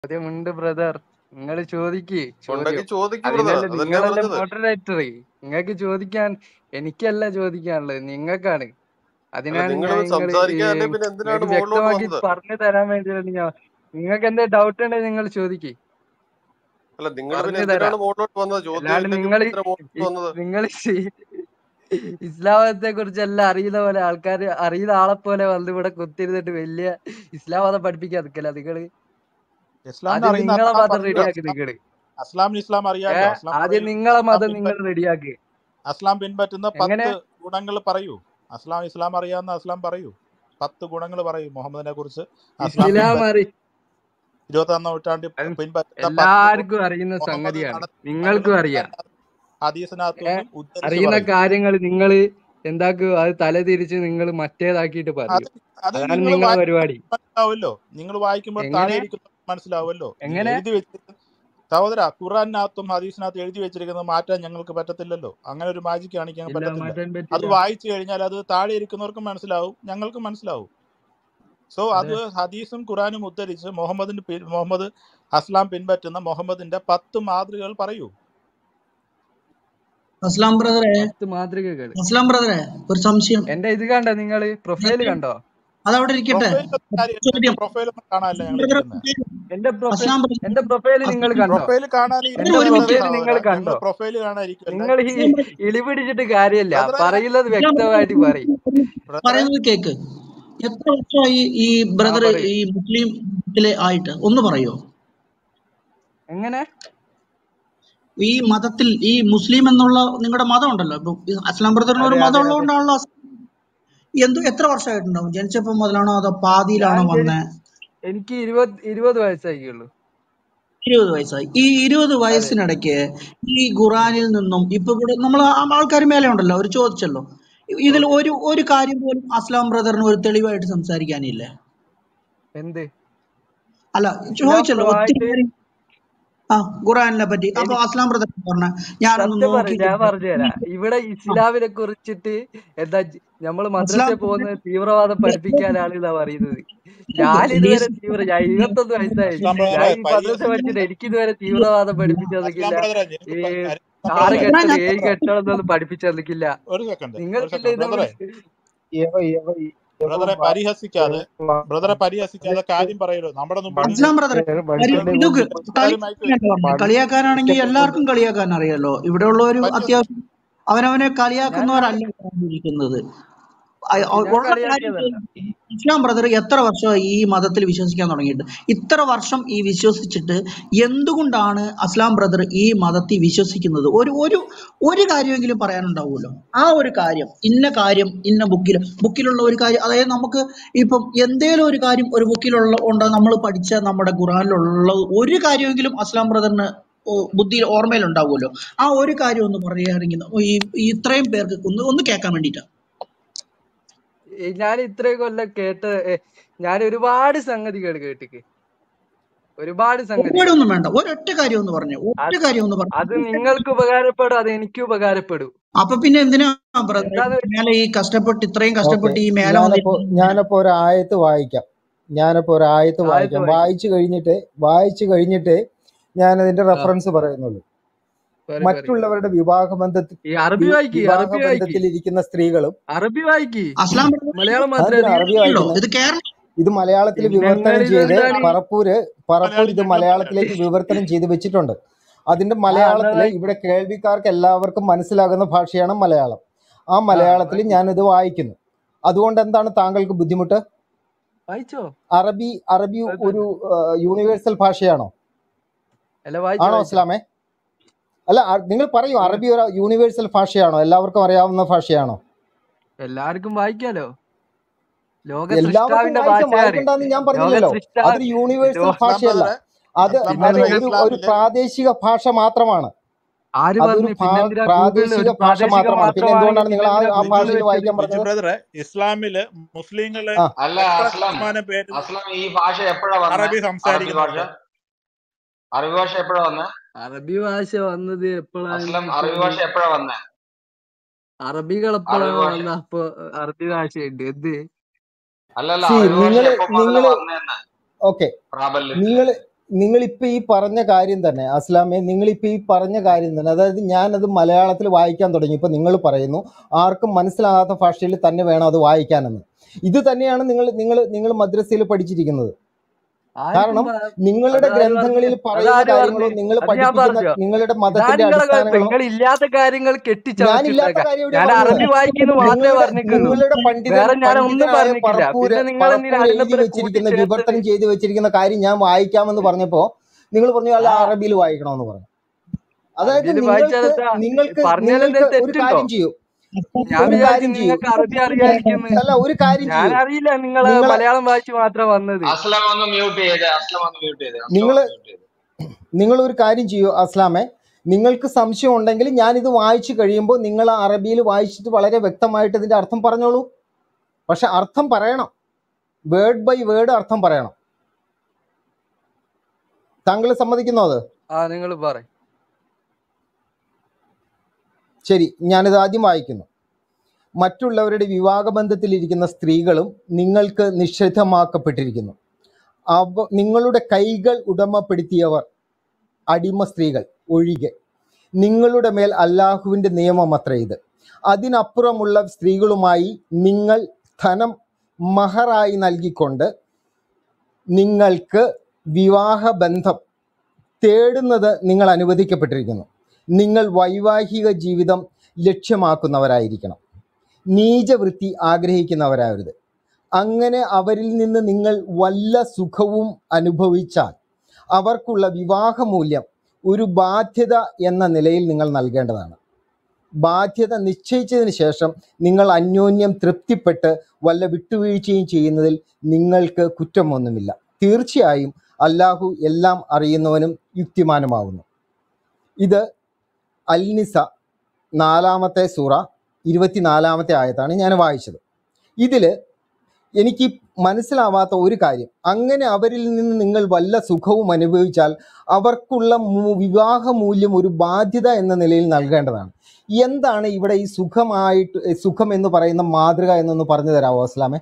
ചോദ്യമുണ്ട് ബ്രദർ നിങ്ങൾ ചോദിക്ക് ഉണ്ടെങ്കിൽ ചോദ്യം ചോദിക്കും ബ്രദർ അതിനല്ലേ അതല്ലേ നിങ്ങളല്ലേ പറഞ്ഞത് മോഡറേറ്റർ നിങ്ങൾക്ക് ചോദിക്കാൻ എനിക്കല്ല ചോദിക്കാനുള്ളത് നിങ്ങൾക്കാണ് അല്ല അതിനാണ് നിങ്ങൾ ഞാൻ നിങ്ങൾ സംസാരിക്കാനല്ലേ പിന്നെ എന്തിനാണ് നിങ്ങൾക്ക് മുകളിലോട്ട് വ്യക്തമാക്കി വന്നത് പറഞ്ഞു തരാൻ വേണ്ടിയാണ് ഞാൻ നിങ്ങൾക്ക് എന്തെങ്കിലും ഡൗട്ട് ഉണ്ടെങ്കിൽ നിങ്ങൾ ചോദിക്ക് അല്ല നിങ്ങൾ പിന്നെ പറഞ്ഞു തരാം എന്തിനാണ് മുകളിലോട്ട് വന്നത് ചോദ്യം അല്ലാണ്ട് ഇല്ലെങ്കിൽ നിങ്ങൾ എന്തിനാ മുകളിലോട്ട് വന്നത് നിങ്ങൾ ഇസ്ലാമത്തെ കുറിച്ച് എല്ലാം അറിയുന്ന പോലെ ആൾക്കാർ അറിയുന്ന ആളെ പോലെ വന്ന് ഇവിടെ കുത്തിരുന്നിട്ട് വലിയ ഇസ്ലാം മതം പഠിപ്പിക്കാൻ നിൽക്കല നിങ്ങള് ഇസ്ലാമിനെ ആദ്യം അറിയുന്ന നിങ്ങളെ അസ്ലാം മതം പറഞ്ഞു റെഡിയാക്കി നിങ്ങള് അസ്ലാമിന് ഇസ്ലാം ഏ അറിയാലോ അസ്ലാം ആദ്യം പറയൂ നിങ്ങളെ അസ്ലാം മതം നിങ്ങൾ പിൻപറ്റുന്ന റെഡിയാക്കി അസ്ലാം പിൻപറ്റുന്ന എങ്ങനെ പത്ത് ഗുണങ്ങൾ പറയൂ അസ്ലാം ഇസ്ലാം അറിയാവുന്ന അസ്ലാം പറയൂ പത്ത് ഗുണങ്ങൾ പറയൂ മുഹമ്മദിനെ കുറിച്ച് അസ്ലാം ഇസ്ലാം പിൻപറ്റുന്ന അറി ഇരുപത്തൊന്നാം നൂറ്റാണ്ടിൽ അത് പിൻപറ്റുന്ന പത്ത് എല്ലാവർക്കും ഗുണങ്ങൾ അറിയുന്ന മുഹമ്മദ് സംഗതിയാണ് നടത്തിയ നിങ്ങൾക്കും അറിയാം ഹദീസിനകത്തു ഏ നിന്നും ഉദ്ധരിച്ച് അറിയുന്ന പറയൂ കാര്യങ്ങൾ നിങ്ങൾ എന്താക്കുക അത് തല തിരിച്ച് നിങ്ങൾ മറ്റേതാക്കിയിട്ട് അത് പറയൂ അത് അതാണ് നിങ്ങൾ നിങ്ങളെ വായിക്കുമ്പോൾ പരിപാടി മനസ്സിലാവുമല്ലോ നിങ്ങൾ വായിക്കുമ്പോൾ താഴെ എങ്ങനെ ഇരിക്കുന്ന മനസ്സിലാവുമല്ലോ നിങ്ങൾ എങ്ങനെ എഴുതി വെച്ചിരിക്കുന്ന സഹോദര ഖുറാനകത്തും ഹദീസിനകത്തും എഴുതി വെച്ചിരിക്കുന്നത് മാറ്റാൻ ഞങ്ങൾക്ക് പറ്റത്തില്ലല്ലോ അങ്ങനെ ഒരു മാജിക് കാണിക്കാൻ ഇല്ല പറ്റത്തില്ല മാറ്റാൻ അത് പറ്റില്ല വായിച്ചു കഴിഞ്ഞാൽ അത് താഴെ ഇരിക്കുന്നവർക്കും മനസ്സിലാവും ഞങ്ങൾക്കും മനസ്സിലാവും സോ അത് അതെ ഹദീസും ഖുറാനും ഉദ്ധരിച്ച് മുഹമ്മദിന്റെ പി- മുഹമ്മദ് അസ്ലാം പിൻപറ്റുന്ന മുഹമ്മദിന്റെ പത്ത് മാതൃകകൾ പറയൂ അസ്ലാം ബ്രദറെ പത്ത് മാതൃകകൾ അസ്ലാം ബ്രദറെ ഒരു സംശയം എന്റെ ഇത് കണ്ടോ നിങ്ങൾ പ്രൊഫൈല് കണ്ടോ അതവിടെ ഇരിക്കട്ടെ പ്രൊഫൈലൊന്നും കാര്യമില്ല ചോദ്യം എന്റെ പ്രൊഫൈലൊന്നും കാണാനല്ല ഞങ്ങൾ ബ്രദറെ ഇരിക്കുന്നത് എന്റെ പ്രൊഫൈൽ അസ്ലാം ബ്രദർ എന്റെ പ്രൊഫൈല് നിങ്ങൾ അസ്ലാം കണ്ടോ പ്രൊഫൈൽ കാണാൻ എന്റെ ബ്രദറെ ഒരു ഇരിക്കുന്നതല്ല മിനിറ്റ് പ്രൊഫൈല് നിങ്ങൾ സഹോദര ഞങ്ങൾ കണ്ടോ പ്രൊഫൈൽ കാണാനിരിക്കുമല്ല നിങ്ങൾ ഈ അസ്ലാം ബ്രദർ ഇളിപിടിച്ചിട്ട് കാര്യമില്ല ബ്രദറെ പറയുന്നത് അസ്ലാം ബ്രദർ വ്യക്തമായിട്ട് പറയും ബ്രദറെ പറയുന്നത് കേക്ക് എത്ര വർഷമായി ഈ ആ ബ്രദർ പറയൂ ഈ മുസ്ലിം മതത്തിലെ ആയിട്ട് ഒന്ന് പറയോ എങ്ങനെ ഈ മതത്തിൽ ഈ മുസ്ലിം എന്നുള്ള നിങ്ങളുടെ മതം ഉണ്ടല്ലോ ഇപ്പൊ ഈ അസ്ലാം ബ്രദറിന് ഒരു അതെ മതം അതെ അതെ ഉള്ളതുകൊണ്ടാണല്ലോ അസ്- എന്ത് എത്ര വർഷമായിട്ടുണ്ടാവും ജനിച്ചപ്പോൾ മുതലാണോ അതോ ഞാൻ പാതിയിലാണോ ജനി വന്നേ എനിക്ക് ഇരുപത് ഇരുപത് വയസ്സായിക്കുള്ളൂ ഇരുപത് വയസ്സായി ഈ ഇരുപത് അതെ വയസ്സിനിടയ്ക്ക് ഈ ഖുറാനിൽ നിന്നും ഇപ്പൊ ഇവിടെ നമ്മൾ ആൾക്കാർ മേലെ ഉണ്ടല്ലോ അവർ ചോദിച്ചല്ലോ ഇതിൽ ഓക്കെ ഒരു ഒരു കാര്യം പോലും അസ്ലാം ബ്രദറിന് ഒരു തെളിവായിട്ട് സംസാരിക്കാനില്ലേ എന്ത് അല്ല ചോദിച്ചല്ലോ ഒത്തിരി ഇസ്ലാംപരമായിട്ട് കാര്യം ആ ഖുറാനിനെ പറ്റി അപ്പൊ എനിക്ക് അസ്ലാം ബ്രദർ പറഞ്ഞ ഞാനൊന്ന് സത്യം പറയും നോക്കിയിട്ട് ഞാൻ പറഞ്ഞുതരാം ഇവിടെ ആ ഇസ്ലാമിനെ കുറിച്ചിട്ട് എന്താ നമ്മൾ അസ്ലാം മദ്രസയിൽ പോകുന്നത് തീവ്രവാദം പഠിപ്പിക്കാനാണ് ഇതാ പറയുന്നത് ഞാൻ പ്ലീസ് ഇതുവരെ തീവ്ര ഞാൻ ഇരുപത്തൊന്ന് വയസ്സായി അസ്ലാം ഞാൻ ബ്രദറെ ഈ മദ്രസ പഠിച്ചിട്ട് എനിക്ക് ഇതുവരെ തീവ്രവാദം പഠിപ്പിച്ചു അസ്ലാം തന്നിക്കില്ല ബ്രദറെ ഈ ഞങ്ങൾക്ക് പ- അസ്ലാം ആറ് ബ്രദറെ കെട്ടണം ഞാൻ ഏഴ് കെട്ടണം എന്നൊന്നും പഠിപ്പിച്ചു തന്നിക്കില്ല ഒരു സെക്കൻഡ് ഒരു നിങ്ങൾക്കില്ല സെക്കൻഡ് ഇത് ബ്രദറെ ഇവ ഇവ ഇവ ബ്രദറെ വ- പരിഹസിക്കാതെ വ- ബ്രദറെ പരിഹസിക്കാതെ കാര്യം പറയല്ലോ നമ്മുടെ മുമ്പിൽ വണ്ടി അസ്ലാം ബ്രദറെ ഏ, കാര്യം വണ്ടിയുടെ ഇതൊക്കെ കൊണ്ട് കുറച്ചുകാലം മൈക്ക് കളിയാക്കാനല്ല പറഞ്ഞത് വണ്ടി കളിയാക്കാനാണെങ്കിൽ കൊണ്ട് എല്ലാവർക്കും കളിയാക്കാൻ അറിയാലോ ഇവിടെയുള്ള ഒരു പരിഹസിക്കും അത്യാവശ്യം അവനവനെ ഞാൻ കളിയാക്കുന്നവരല്ല പറഞ്ഞിരിക്കുന്നത് അ- ഞാൻ ഉള്ള കാര്യം കളിയാക്കിയതല്ല ഇസ്ലാം ബ്രദർ എത്ര വർഷമായി ഈ മതത്തിൽ വിശ്വസിക്കാൻ തുടങ്ങിയിട്ട് ഇത്ര വർഷം ഈ വിശ്വസിച്ചിട്ട് എന്തുകൊണ്ടാണ് അസ്ലാം ബ്രദർ ഈ മതത്തിൽ വിശ്വസിക്കുന്നത് ഒരു ഒരു ഒരു കാര്യമെങ്കിലും പറയാനുണ്ടാവുമല്ലോ ആ ഒരു കാര്യം ഇന്ന കാര്യം ഇന്ന ബുക്കിൽ ബുക്കിലുള്ള ഒരു കാര്യം അതായത് നമുക്ക് ഇപ്പം എന്തേലും ഒരു കാര്യം ഒരു ബുക്കിലുള്ള ഉണ്ട് നമ്മൾ പഠിച്ച നമ്മുടെ ഖുറാനിലുള്ള ഒരു കാര്യമെങ്കിലും അസ്ലാം ബ്രദറിന് ബുദ്ധിയിൽ ഓർമ്മയിലുണ്ടാവുമല്ലോ ആ ഒരു കാര്യം ഒന്ന് പറയുകയാണെങ്കിൽ ഈ ഈ ഇത്രയും പേർക്ക് ഒന്ന് ഒന്ന് കേൾക്കാൻ വേണ്ടിയിട്ടാണ് ഈ ഞാൻ ഇത്രയും കൊല്ലം കേട്ട ഏ, ഞാൻ ഒരുപാട് സംഗതികൾ കേട്ടിക്ക് ഒരുപാട് സംഗതികൾ ഒരുപാടൊന്നും വേണ്ട ഒരൊറ്റ കാര്യം ഒന്ന് പറഞ്ഞു ഒറ്റ അത് കാര്യം ഒന്ന് പറഞ്ഞു അത് നിങ്ങൾക്ക് ഉപകാരപ്പെടും അത് എനിക്ക് ഉപകാരപ്പെടും അപ്പൊ പിന്നെ എന്തിനാ ബ്രദർ എന്താന്ന് വെച്ചാ മേലെ ഈ കഷ്ടപ്പെട്ട് ഇത്രയും ഓക്കെ കഷ്ടപ്പെട്ട് ഈ മേലെ ഞാനപ്പോ വന്നിട്ട് ഞാനപ്പോ ഒരു ആയത്ത് വായിക്കാം ഞാനപ്പോ ഒരു ആയത്ത് ആയത്ത് വായിക്കാം വായിക്കും വായിച്ചു കഴിഞ്ഞിട്ട് വായിച്ചു കഴിഞ്ഞിട്ട് ഞാൻ അതിന്റെ ആ റെഫറൻസ് പറയുന്നുള്ളൂ പറ പറ മറ്റുള്ളവരുടെ വിവാഹ ബന്ധത്തിൽ ഈ അറബി വായിക്ക് വിവാഹ അറബി വായിക്ക് ബന്ധത്തിൽ ഇരിക്കുന്ന സ്ത്രീകളും അറബി വായിക്ക് അസ്ലാം ബ്രദർ മലയാളം മാത്രമേ അതെന്തിനാ അറിയൂ അറബി കേരളത്തിലുണ്ടോ വായിക്കുന്നത് ഇത് കേരളം ഇത് മലയാളത്തിൽ പിന്നെ വിവർത്തനം നിങ്ങൾ ചെയ്ത് ഇതെന്താണ് പറപ്പൂര് പറപ്പൂർ മലയാളി ഇത് ഞങ്ങൾ മലയാളത്തിലേക്ക് വിവർത്തനം ചെയ്ത് വെച്ചിട്ടുണ്ട് അതിന്റെ ആ എന്നാ മലയാളത്തില് വായി ഇവിടെ കേൾവിക്കാർക്ക് എല്ലാവർക്കും മനസ്സിലാകുന്ന ഭാഷയാണ് മലയാളം ആ ആ മലയാളത്തിൽ വായിക്ക് ഞാനിത് വായിക്കുന്നു അതുകൊണ്ട് എന്താണ് താങ്കൾക്ക് ബുദ്ധിമുട്ട് വായിച്ചോ അറബി അറബി ഒരു കുഴപ്പമില്ല യൂണിവേഴ്സൽ ഭാഷയാണോ അല്ല വായിച്ചോ ആണോ വായിച്ചോ ഇസ്ലാമേ അല്ല അ- നിങ്ങൾ പറയൂ നിങ്ങൾ അറബി ഒരു യൂണിവേഴ്സൽ ഭാഷയാണോ എല്ലാവർക്കും അറിയാവുന്ന ഭാഷയാണോ എല്ലാവർക്കും വായിക്കാലോ ലോക എല്ലാവർക്കും സൃഷ്ടാവിന്റെ വായിക്കാം ഭാഷയാണ് വായിക്കണ്ടെന്ന് ഞാൻ ലോക പറഞ്ഞില്ലല്ലോ സൃഷ്ടാ അതൊരു യൂണിവേഴ്സൽ ലോ അസ്ലാം ഭാഷയല്ല ബ്രദറെ അത് അസ്ലാം പിന്നെ അത് ബ്രദറെ നിങ്ങൾ ഒരു ഒരു ഇസ്ലാമില് പ്രാദേശിക ഭാഷ മാത്രമാണ് ആര് അതൊരു പറഞ്ഞു ഭാ- പിന്നെന്തിനാ ഗൂഗിളിൽ പ്രാദേശിക ഒരു ഭാഷ പ്രാദേശിക മാത്രമാണ് പിന്നെ മാത്രമാണെങ്കിൽ എന്തുകൊണ്ടാണ് നിങ്ങൾ ആ പിന്നെന്തിനാ ആ ഗൂഗിളിൽ ഭാഷയിൽ വെച്ചത് വായിക്കാൻ ബിജു പറഞ്ഞത് ബ്രദറെ ഇസ്ലാമില് മുസ്ലിങ്ങള് ആ അല്ല എത്ര അസ്ലം ശതമാനം പേര് അസ്ലം ഈ ഭാഷ എപ്പോഴാ വന്നേ അറബി അറബി ഭാഷ സംസാരിക്കുന്നുണ്ട് അറബി ഭാഷ എപ്പോഴാ വന്നേ അറബി ഭാഷ വന്നത് എപ്പോഴാന്ന് അസ്ലം അറബി ഭാഷ വെച്ചാല് എപ്പോഴാ വന്നേ അറബികൾ അറബി എപ്പോഴാണ് ഭാഷ വന്ന അപ്പൊ അറബി ഭാഷയുണ്ട് എന്ത് അല്ലല്ല സി അറബി ഭാഷ നിങ്ങൾ എപ്പോ മുതലാ നിങ്ങൾ വന്നേന്ന് ഓക്കെ പ്രാബല്യത്തില് നിങ്ങൾ നിങ്ങൾ ഇപ്പൊ ഈ പറഞ്ഞ കാര്യം തന്നെ അസ്ലാമെ നിങ്ങൾ ഇപ്പൊ ഈ പറഞ്ഞ കാര്യം തന്നെ അതായത് ഞാനത് മലയാളത്തിൽ വായിക്കാൻ തുടങ്ങി ഇപ്പൊ നിങ്ങൾ പറയുന്നു ആർക്കും മനസ്സിലാകാത്ത ഭാഷയിൽ തന്നെ വേണം അത് വായിക്കാനെന്ന് ഇത് തന്നെയാണ് നിങ്ങൾ നിങ്ങൾ നിങ്ങൾ മദ്രസയിൽ പഠിച്ചിരിക്കുന്നത് ആർക്കും കാരണം പ- നിങ്ങളുടെ അതാര് ഗ്രന്ഥങ്ങളിൽ പറഞ്ഞു പറയുന്ന അതാര് കാര്യങ്ങളോ പറഞ്ഞു നിങ്ങൾ അത് ഞാൻ പഠിപ്പിക്കുന്ന പറഞ്ഞു നിങ്ങളുടെ ഇതാ മതത്തിന്റെ നിങ്ങളെ കുഴപ്പം അടിസ്ഥാനങ്ങളോ നിങ്ങൾ ഇല്ലാത്ത കാര്യങ്ങൾ ഞാനില്ലാത്ത കെട്ടിച്ചമച്ചുണ്ടാക്കുക കാര്യം എവിടെയാ ഞാൻ പറഞ്ഞത് അറബി വായിക്കുന്നു മാത്രമേ നിങ്ങളുടെ പറഞ്ഞിട്ടുള്ളൂ നിങ്ങളുടെ പണ്ഡിതൻ വേറെ ഞാൻ ഒന്നും പണ്ഡിതനായ പറഞ്ഞിട്ടില്ല പറപ്പൂര് പിന്നെ നിങ്ങൾ എന്തിനാ പറപ്പൂർ എഴുതി അതിനപ്പുറം വെച്ചിരിക്കുന്ന കൂട്ടിച്ചേർത്തത് വിവർത്തനം ചെയ്ത് വെച്ചിരിക്കുന്ന കാര്യം ഞാൻ വായിക്കാമെന്ന് പറഞ്ഞപ്പോ നിങ്ങൾ പറഞ്ഞു അല്ല ആ അറബിയിൽ വായിക്കണമെന്ന് പറഞ്ഞു അതായത് അറബിയിൽ നിങ്ങൾക്ക് വായിച്ചാലെന്താ നിങ്ങൾക്ക് പറഞ്ഞാലെന്താ നിങ്ങൾക്ക് ഒരു തെറ്റുണ്ടോ കാര്യം ചെയ്യൂ ഞാൻ ഒരു വിചാരിച്ചു കാര്യം ചെയ്യൂ നിങ്ങൾക്ക് അറബി അറിയാതിരിക്കുന്നു അല്ല ഒരു കാര്യം ഞാൻ ചെയ്യൂ അറിയില്ല നിങ്ങള് നിങ്ങളെ മലയാളം വായിച്ച് മാത്രം വന്നത് അസ്ലം ഒന്ന് മ്യൂട്ട് ചെയ്ത് അസ്ലം ഒന്ന് മ്യൂട്ട് ചെയ്ത് അസ്ലം നിങ്ങൾ ഒന്ന് മ്യൂട്ട് ചെയ്ത് നിങ്ങൾ ഒരു കാര്യം ചെയ്യൂ അസ്ലാമെ നിങ്ങൾക്ക് സംശയം ഉണ്ടെങ്കിൽ ഞാനിത് വായിച്ചു കഴിയുമ്പോൾ നിങ്ങൾ ആ അറബിയിൽ വായിച്ചിട്ട് വളരെ വ്യക്തമായിട്ട് ഇതിന്റെ അർത്ഥം പറഞ്ഞോളൂ പക്ഷെ അർത്ഥം പറയണം വേർഡ് ബൈ വേർഡ് അർത്ഥം പറയണം താങ്കൾ സമ്മതിക്കുന്നോ അത് ആ നിങ്ങൾ പറ ശരി ഞാനിത് ആദ്യം വായിക്കുന്നു മറ്റുള്ളവരുടെ വിവാഹബന്ധത്തിലിരിക്കുന്ന സ്ത്രീകളും നിങ്ങൾക്ക് നിഷിദ്ധമാക്കപ്പെട്ടിരിക്കുന്നു അവ നിങ്ങളുടെ കൈകൾ ഉടമപ്പെടുത്തിയവർ അടിമ സ്ത്രീകൾ ഒഴികെ നിങ്ങളുടെ മേൽ അല്ലാഹുവിൻ്റെ നിയമം അത്ര ഇത് അതിനപ്പുറമുള്ള സ്ത്രീകളുമായി നിങ്ങൾ ധനം മഹറായി നൽകിക്കൊണ്ട് നിങ്ങൾക്ക് വിവാഹബന്ധം തേടുന്നത് നിങ്ങൾ അനുവദിക്കപ്പെട്ടിരിക്കുന്നു നിങ്ങൾ വൈവാഹിക ജീവിതം ലക്ഷ്യമാക്കുന്നവരായിരിക്കണം നീചവൃത്തി ആഗ്രഹിക്കുന്നവരാകരുത് അങ്ങനെ അവരിൽ നിന്ന് നിങ്ങൾ വല്ല സുഖവും അനുഭവിച്ചാൽ അവർക്കുള്ള വിവാഹമൂല്യം ഒരു ബാധ്യത എന്ന നിലയിൽ നിങ്ങൾ നൽകേണ്ടതാണ് ബാധ്യത നിശ്ചയിച്ചതിന് ശേഷം നിങ്ങൾ അന്യോന്യം തൃപ്തിപ്പെട്ട് വല്ല വിട്ടുവീഴ്ചയും ചെയ്യുന്നതിൽ നിങ്ങൾക്ക് കുറ്റമൊന്നുമില്ല തീർച്ചയായും അല്ലാഹു എല്ലാം അറിയുന്നവനും യുക്തിമാനുമാകുന്നു ഇത് അൽനിസ നാലാമത്തെ സൂറ ഇരുപത്തിനാലാമത്തെ ആയത്താണ് ഞാൻ വായിച്ചത് ഇതിൽ എനിക്ക് മനസ്സിലാവാത്ത ഒരു കാര്യം അങ്ങനെ അവരിൽ നിന്ന് നിങ്ങൾ വല്ല സുഖവും അനുഭവിച്ചാൽ അവർക്കുള്ള മൂ- വിവാഹ മൂല്യം ഒരു ബാധ്യത എന്ന നിലയിൽ നൽകേണ്ടതാണ് എന്താണ് ഇവിടെ ഈ സുഖമായിട്ട് ഏ, സുഖം എന്ന് പറയുന്ന മാതൃക എന്നൊന്ന് പറഞ്ഞു തരാമോ അസ്ലാമെ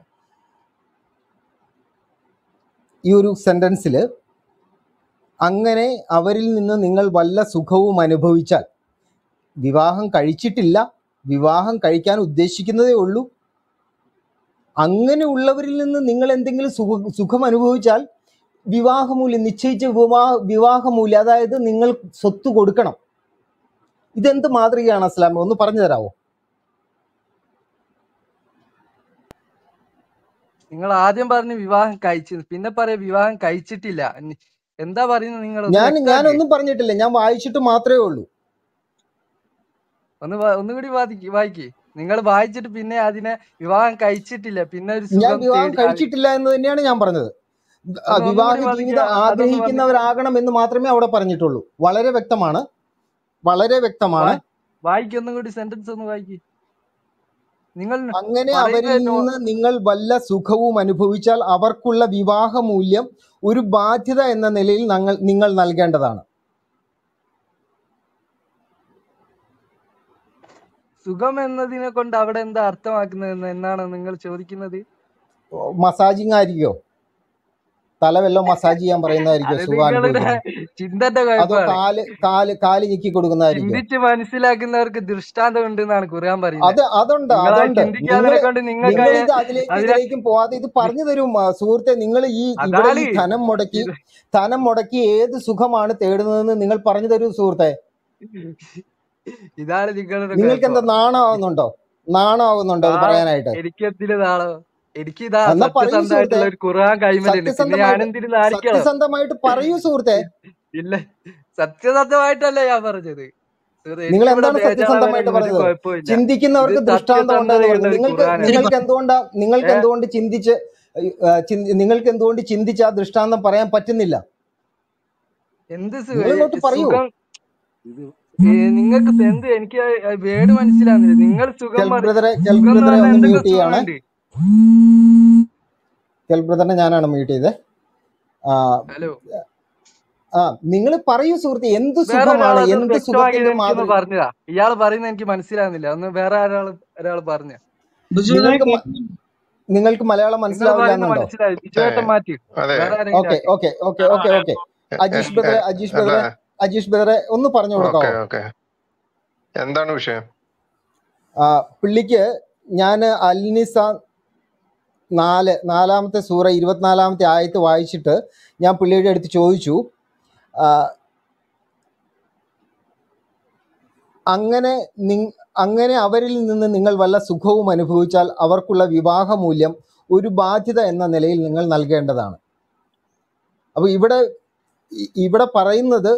ഈ ഒരു സെന്റൻസിൽ അങ്ങനെ അവരിൽ നിന്ന് നിങ്ങൾ വല്ല സുഖവും അനുഭവിച്ചാൽ വിവാഹം കഴിച്ചിട്ടില്ല വിവാഹം കഴിക്കാൻ ഉദ്ദേശിക്കുന്നതേ ഉള്ളൂ അങ്ങനെയുള്ളവരിൽ നിന്ന് നിങ്ങൾ എന്തെങ്കിലും സുഖ സുഖം അനുഭവിച്ചാൽ വിവാഹമൂല്യം നിശ്ചയിച്ച വിവാഹ വിവാഹമൂല്യം അതായത് നിങ്ങൾ സ്വത്ത് കൊടുക്കണം ഇതെന്ത് മാതൃകയാണ് അസ്ലാമ ഒന്ന് പറഞ്ഞു തരാമോ നിങ്ങൾ ആദ്യം പറഞ്ഞ് വിവാഹം കഴിച്ചു പിന്നെ പറയാ വിവാഹം കഴിച്ചിട്ടില്ല നി- എന്താ പറയുന്നത് നിങ്ങൾ ഒന്ന് ഞാൻ വ്യക്തമാക്ക് ഞാനൊന്നും പറഞ്ഞിട്ടില്ല ഞാൻ വായിച്ചിട്ട് മാത്രമേ ഉള്ളൂ ഒന്ന് വാ- ഒന്നുകൂടി വാദിക്ക് വായിക്ക് നിങ്ങൾ വായിച്ചിട്ട് പിന്നെ അതിനെ വിവാഹം കഴിച്ചിട്ടില്ല പിന്നെ ഒരു ഞാൻ സുഖം വിവാഹം തേടി ആ, കഴിച്ചിട്ടില്ല എന്ന് തന്നെയാണ് ഞാൻ പറഞ്ഞത് ആ, ഒന്ന് വിവാഹ ഒന്നുകൂടി വാദിക്കുക ജീവിതം അതൊന്ന് പറഞ്ഞിട്ട് ആഗ്രഹിക്കുന്നവരാകണം എന്ന് മാത്രമേ അവിടെ പറഞ്ഞിട്ടുള്ളൂ വളരെ വ്യക്തമാണ് വളരെ വ്യക്തമാണ് വായിക്ക് ഒന്നും കൂടി സെന്റൻസ് ഒന്ന് വായിക്ക് നിങ്ങൾ അങ്ങനെ അവരിൽ പറയുന്നത് നോ- നിന്ന് നിങ്ങൾ വല്ല സുഖവും അനുഭവിച്ചാൽ അവർക്കുള്ള വിവാഹ മൂല്യം ഒരു ബാധ്യത എന്ന നിലയിൽ ഞങ്ങൾ നിങ്ങൾ നൽകേണ്ടതാണ് സുഖം എന്നതിനെ കൊണ്ട് അവിടെ എന്താ അർത്ഥമാക്കുന്നത് എന്നാണ് നിങ്ങൾ ചോദിക്കുന്നത് മസാജിങ് ആയിരിക്കോ തല വല്ലതും മസാജ് ചെയ്യാൻ പറയുന്നതായിരിക്കോ അത് സുഖം നിങ്ങളുടെ അനുഭവിക്കുന്നത് ചിന്തന്റെ അതോ കുഴപ്പമാണ് കാല് കാല് കാല് ഞെക്കി കൊടുക്കുന്നതായിരിക്കോ ചിന്തിച്ച് മനസ്സിലാക്കുന്നവർക്ക് ദൃഷ്ടാന്തം ഉണ്ട് എന്നാണ് ഖുർആൻ പറയുന്നത് അത് അതുണ്ട് നിങ്ങൾ ആ അതുണ്ട് ചിന്തിക്കാതിനെ നിങ്ങൾ കൊണ്ട് നിങ്ങൾക്ക് നിങ്ങൾ ഇത് അതിലേക്ക് അതിനെ ഇതിലേക്കും പോവാതെ ഇത് പറഞ്ഞു തരും ആ, സുഹൃത്തെ നിങ്ങൾ ഈ ഇവിടെ അതാണ് ഈ ധനം മുടക്കി ഇത് ധനം മുടക്കി ഏത് സുഖമാണ് തേടുന്നതെന്ന് നിങ്ങൾ പറഞ്ഞു തരൂ സുഹൃത്തെ ഇതാണ് നിങ്ങളുടെ നിങ്ങൾക്ക് എന്താ കുഴപ്പം നാണമാവുന്നുണ്ടോ നാണമാവുന്നുണ്ടോ അത് നാളെ പറയാനായിട്ട് എനിക്കെന്തിന് നാളെ എനിക്ക് ഇതാ എന്നാ പറയൂ സത്യസന്ധമായിട്ടുള്ള സുഹൃത്തെ ഒരു ഖുർആൻ കൈമലുണ്ട് പിന്നെ സത്യസന്ധമായിട്ട് ഞാനെന്തിന് നാണിക്കണം സത്യസന്ധമായിട്ട് പറയൂ സുഹൃത്തെ ഇല്ല സത്യസന്ധമായിട്ടല്ല ഞാൻ പറഞ്ഞത് സുഹൃത്തേ, നിങ്ങൾ എനിക്കിവിടെ എന്താണ് ബേജാറാവാനൊന്നും സത്യസന്ധമായിട്ട് ഒരു പറഞ്ഞത് കുഴപ്പമില്ല ഇത് ചിന്തിക്കുന്നവർക്ക് ദൃഷ്ടാന്തം ഉണ്ടെന്ന് സത്യസന്ധതയുള്ള പറഞ്ഞു ഒരു നിങ്ങൾക്ക് ഖുർആനാണ് നിങ്ങൾക്ക് എന്തുകൊണ്ടാ നിങ്ങൾക്ക് ഏ എന്തുകൊണ്ട് ചിന്തിച്ച് ആ, ചിന്തി- നിങ്ങൾക്ക് എന്തുകൊണ്ട് ചിന്തിച്ച് ആ ദൃഷ്ടാന്തം പറയാൻ പറ്റുന്നില്ല എന്ത് സു- നിങ്ങൾ ഏ, ഇങ്ങോട്ട് പറയൂ സുഖം ഏ, നിങ്ങൾക്ക് ഇപ്പൊ എന്ത് എനിക്ക് വേട് മനസ്സിലാവുന്നില്ല നിങ്ങൾ സുഖം കെൽ പറ ബ്രദറെ കെൽ സുഖം എന്ന് ബ്രദറെ പറഞ്ഞാൽ ഒന്ന് എന്തൊക്കെ മ്യൂട്ട് ചെയ്യാണ് സുഖമുണ്ട് കെൽ ബ്രദറിനെ ഞാനാണ് മ്യൂട്ട് ചെയ്തത് ആ ഹലോ ആ നിങ്ങൾ പറയൂ സുഹൃത്തെ എന്ത് വേറെ സുഖമാണ് ഒരാൾ അത് എന്ത് വ്യക്തമാക്കി സുഖത്തിന്റെ എനിക്കൊന്ന് മാതൃക പറഞ്ഞതാ ഇയാൾ പറയുന്നത് എനിക്ക് മനസ്സിലാവുന്നില്ല ഒന്ന് വേറെ ഒരാൾ ഒരാൾ പറഞ്ഞ ബിജുവിനെ നിങ്ങൾക്ക് മ- നിങ്ങൾക്ക് മലയാളം നിങ്ങൾ മനസ്സിലാവില്ല പറയുന്നത് എന്നുണ്ടോ മനസ്സിലായി ബിജുവേട്ടൻ മാറ്റി അതെ വേറെ ആരെങ്കിലും ഓക്കെ ആക്കി ഓക്കെ ഓക്കെ ഓക്കെ ഓക്കെ എ- അജീഷ് എ- ബദറെ എ- അജീഷ് അല്ല ബദറെ അജീഷ് ബദറെ ഒന്ന് പറഞ്ഞു ഓക്കെ കൊടുക്കാവോ ഓക്കെ എന്താണ് വിഷയം ആ, പുള്ളിക്ക് ഞാൻ അൽനിസ നാല് നാലാമത്തെ സൂറ ഇരുപത്തിനാലാമത്തെ ആയത്ത് വായിച്ചിട്ട് ഞാൻ പുള്ളിയുടെ അടുത്ത് ചോദിച്ചു ആ, അങ്ങനെ നി- അങ്ങനെ അവരിൽ നിന്ന് നിങ്ങൾ വല്ല സുഖവും അനുഭവിച്ചാൽ അവർക്കുള്ള വിവാഹ മൂല്യം ഒരു ബാധ്യത എന്ന നിലയിൽ നിങ്ങൾ നൽകേണ്ടതാണ് അപ്പോൾ ഇവിടെ ഇ- ഇവിടെ പറയുന്നത്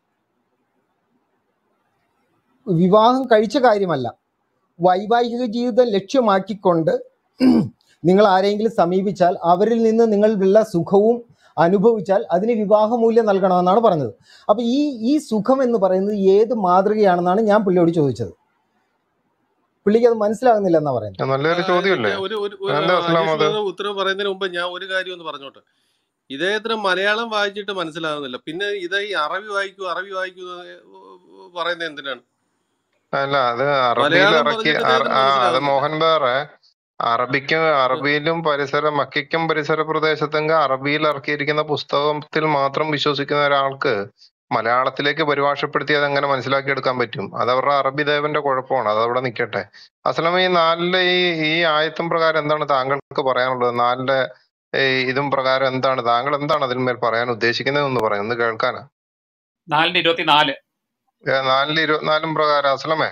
വിവാഹം കഴിച്ച കാര്യമല്ല വൈവാഹിക ജീവിതം ലക്ഷ്യമാക്കിക്കൊണ്ട് നിങ്ങൾ ആരെങ്കിലും സമീപിച്ചാൽ അവരിൽ നിന്ന് നിങ്ങൾ വല്ല സുഖവും അനുഭവിച്ചാൽ അതിന് വിവാഹമൂല്യം നൽകണമെന്നാണ് പറഞ്ഞത് അപ്പൊ ഈ ഈ സുഖം എന്ന് പറയുന്നത് ഏത് മാതൃകയാണെന്നാണ് ഞാൻ പുള്ളിയോട് ചോദിച്ചത് പുള്ളിക്ക് അത് മനസ്സിലാകുന്നില്ല എന്നാ പറയുന്നത് അത് നല്ലൊരു ചോദ്യമല്ലേ ഒരു ഒരു ഒരു എന്താ അസ്ലാം അജീഷ് അത് ബ്രദർ ഉത്തരം പറയുന്നതിന് മുമ്പ് ഞാൻ ഒരു കാര്യം ഒന്ന് പറഞ്ഞോട്ടെ ഇദ്ദേഹത്തിന് മലയാളം വായിച്ചിട്ട് മനസ്സിലാകുന്നില്ല പിന്നെ ഇത് ഈ അറബി വായിക്കൂ അറബി വായിക്കൂ എന്ന് പറയുന്നത് എന്തിനാണ് അല്ല അത് അറബിയിൽ മലയാളം ഇറക്കി പറഞ്ഞിട്ട് അറ- ഇദ്ദേഹത്തിന് ആ അത് മനസ്സിലാകുന്നില്ല മോഹൻ ബേറെ അറബിക്കും അറബിയിലും പരിസര മക്കയ്ക്കും പരിസര പ്രദേശത്തെങ്കിൽ അറബിയിൽ ഇറക്കിയിരിക്കുന്ന പുസ്തകത്തിൽ മാത്രം വിശ്വസിക്കുന്ന ഒരാൾക്ക് മലയാളത്തിലേക്ക് പരിഭാഷപ്പെടുത്തി അത് എങ്ങനെ മനസ്സിലാക്കിയെടുക്കാൻ പറ്റും അത് അവരുടെ അറബി ദേവന്റെ കുഴപ്പമാണ് അത് അവിടെ നിൽക്കട്ടെ അസലം ഈ നാലിലെ ഈ ഈ ആയത്തും പ്രകാരം എന്താണ് താങ്കൾക്ക് പറയാനുള്ളത് നാലിലെ ഈ ഇതും പ്രകാരം എന്താണ് താങ്കൾ എന്താണ് അതിന്മേൽ പറയാൻ ഉദ്ദേശിക്കുന്നത് എന്ന് പറയാം ഒന്ന് കേൾക്കാനാ നാലിന് ഇരുപത്തിനാല് ഏ, നാലില് ഇരുപത്തിനാലും പ്രകാരം അസലമേ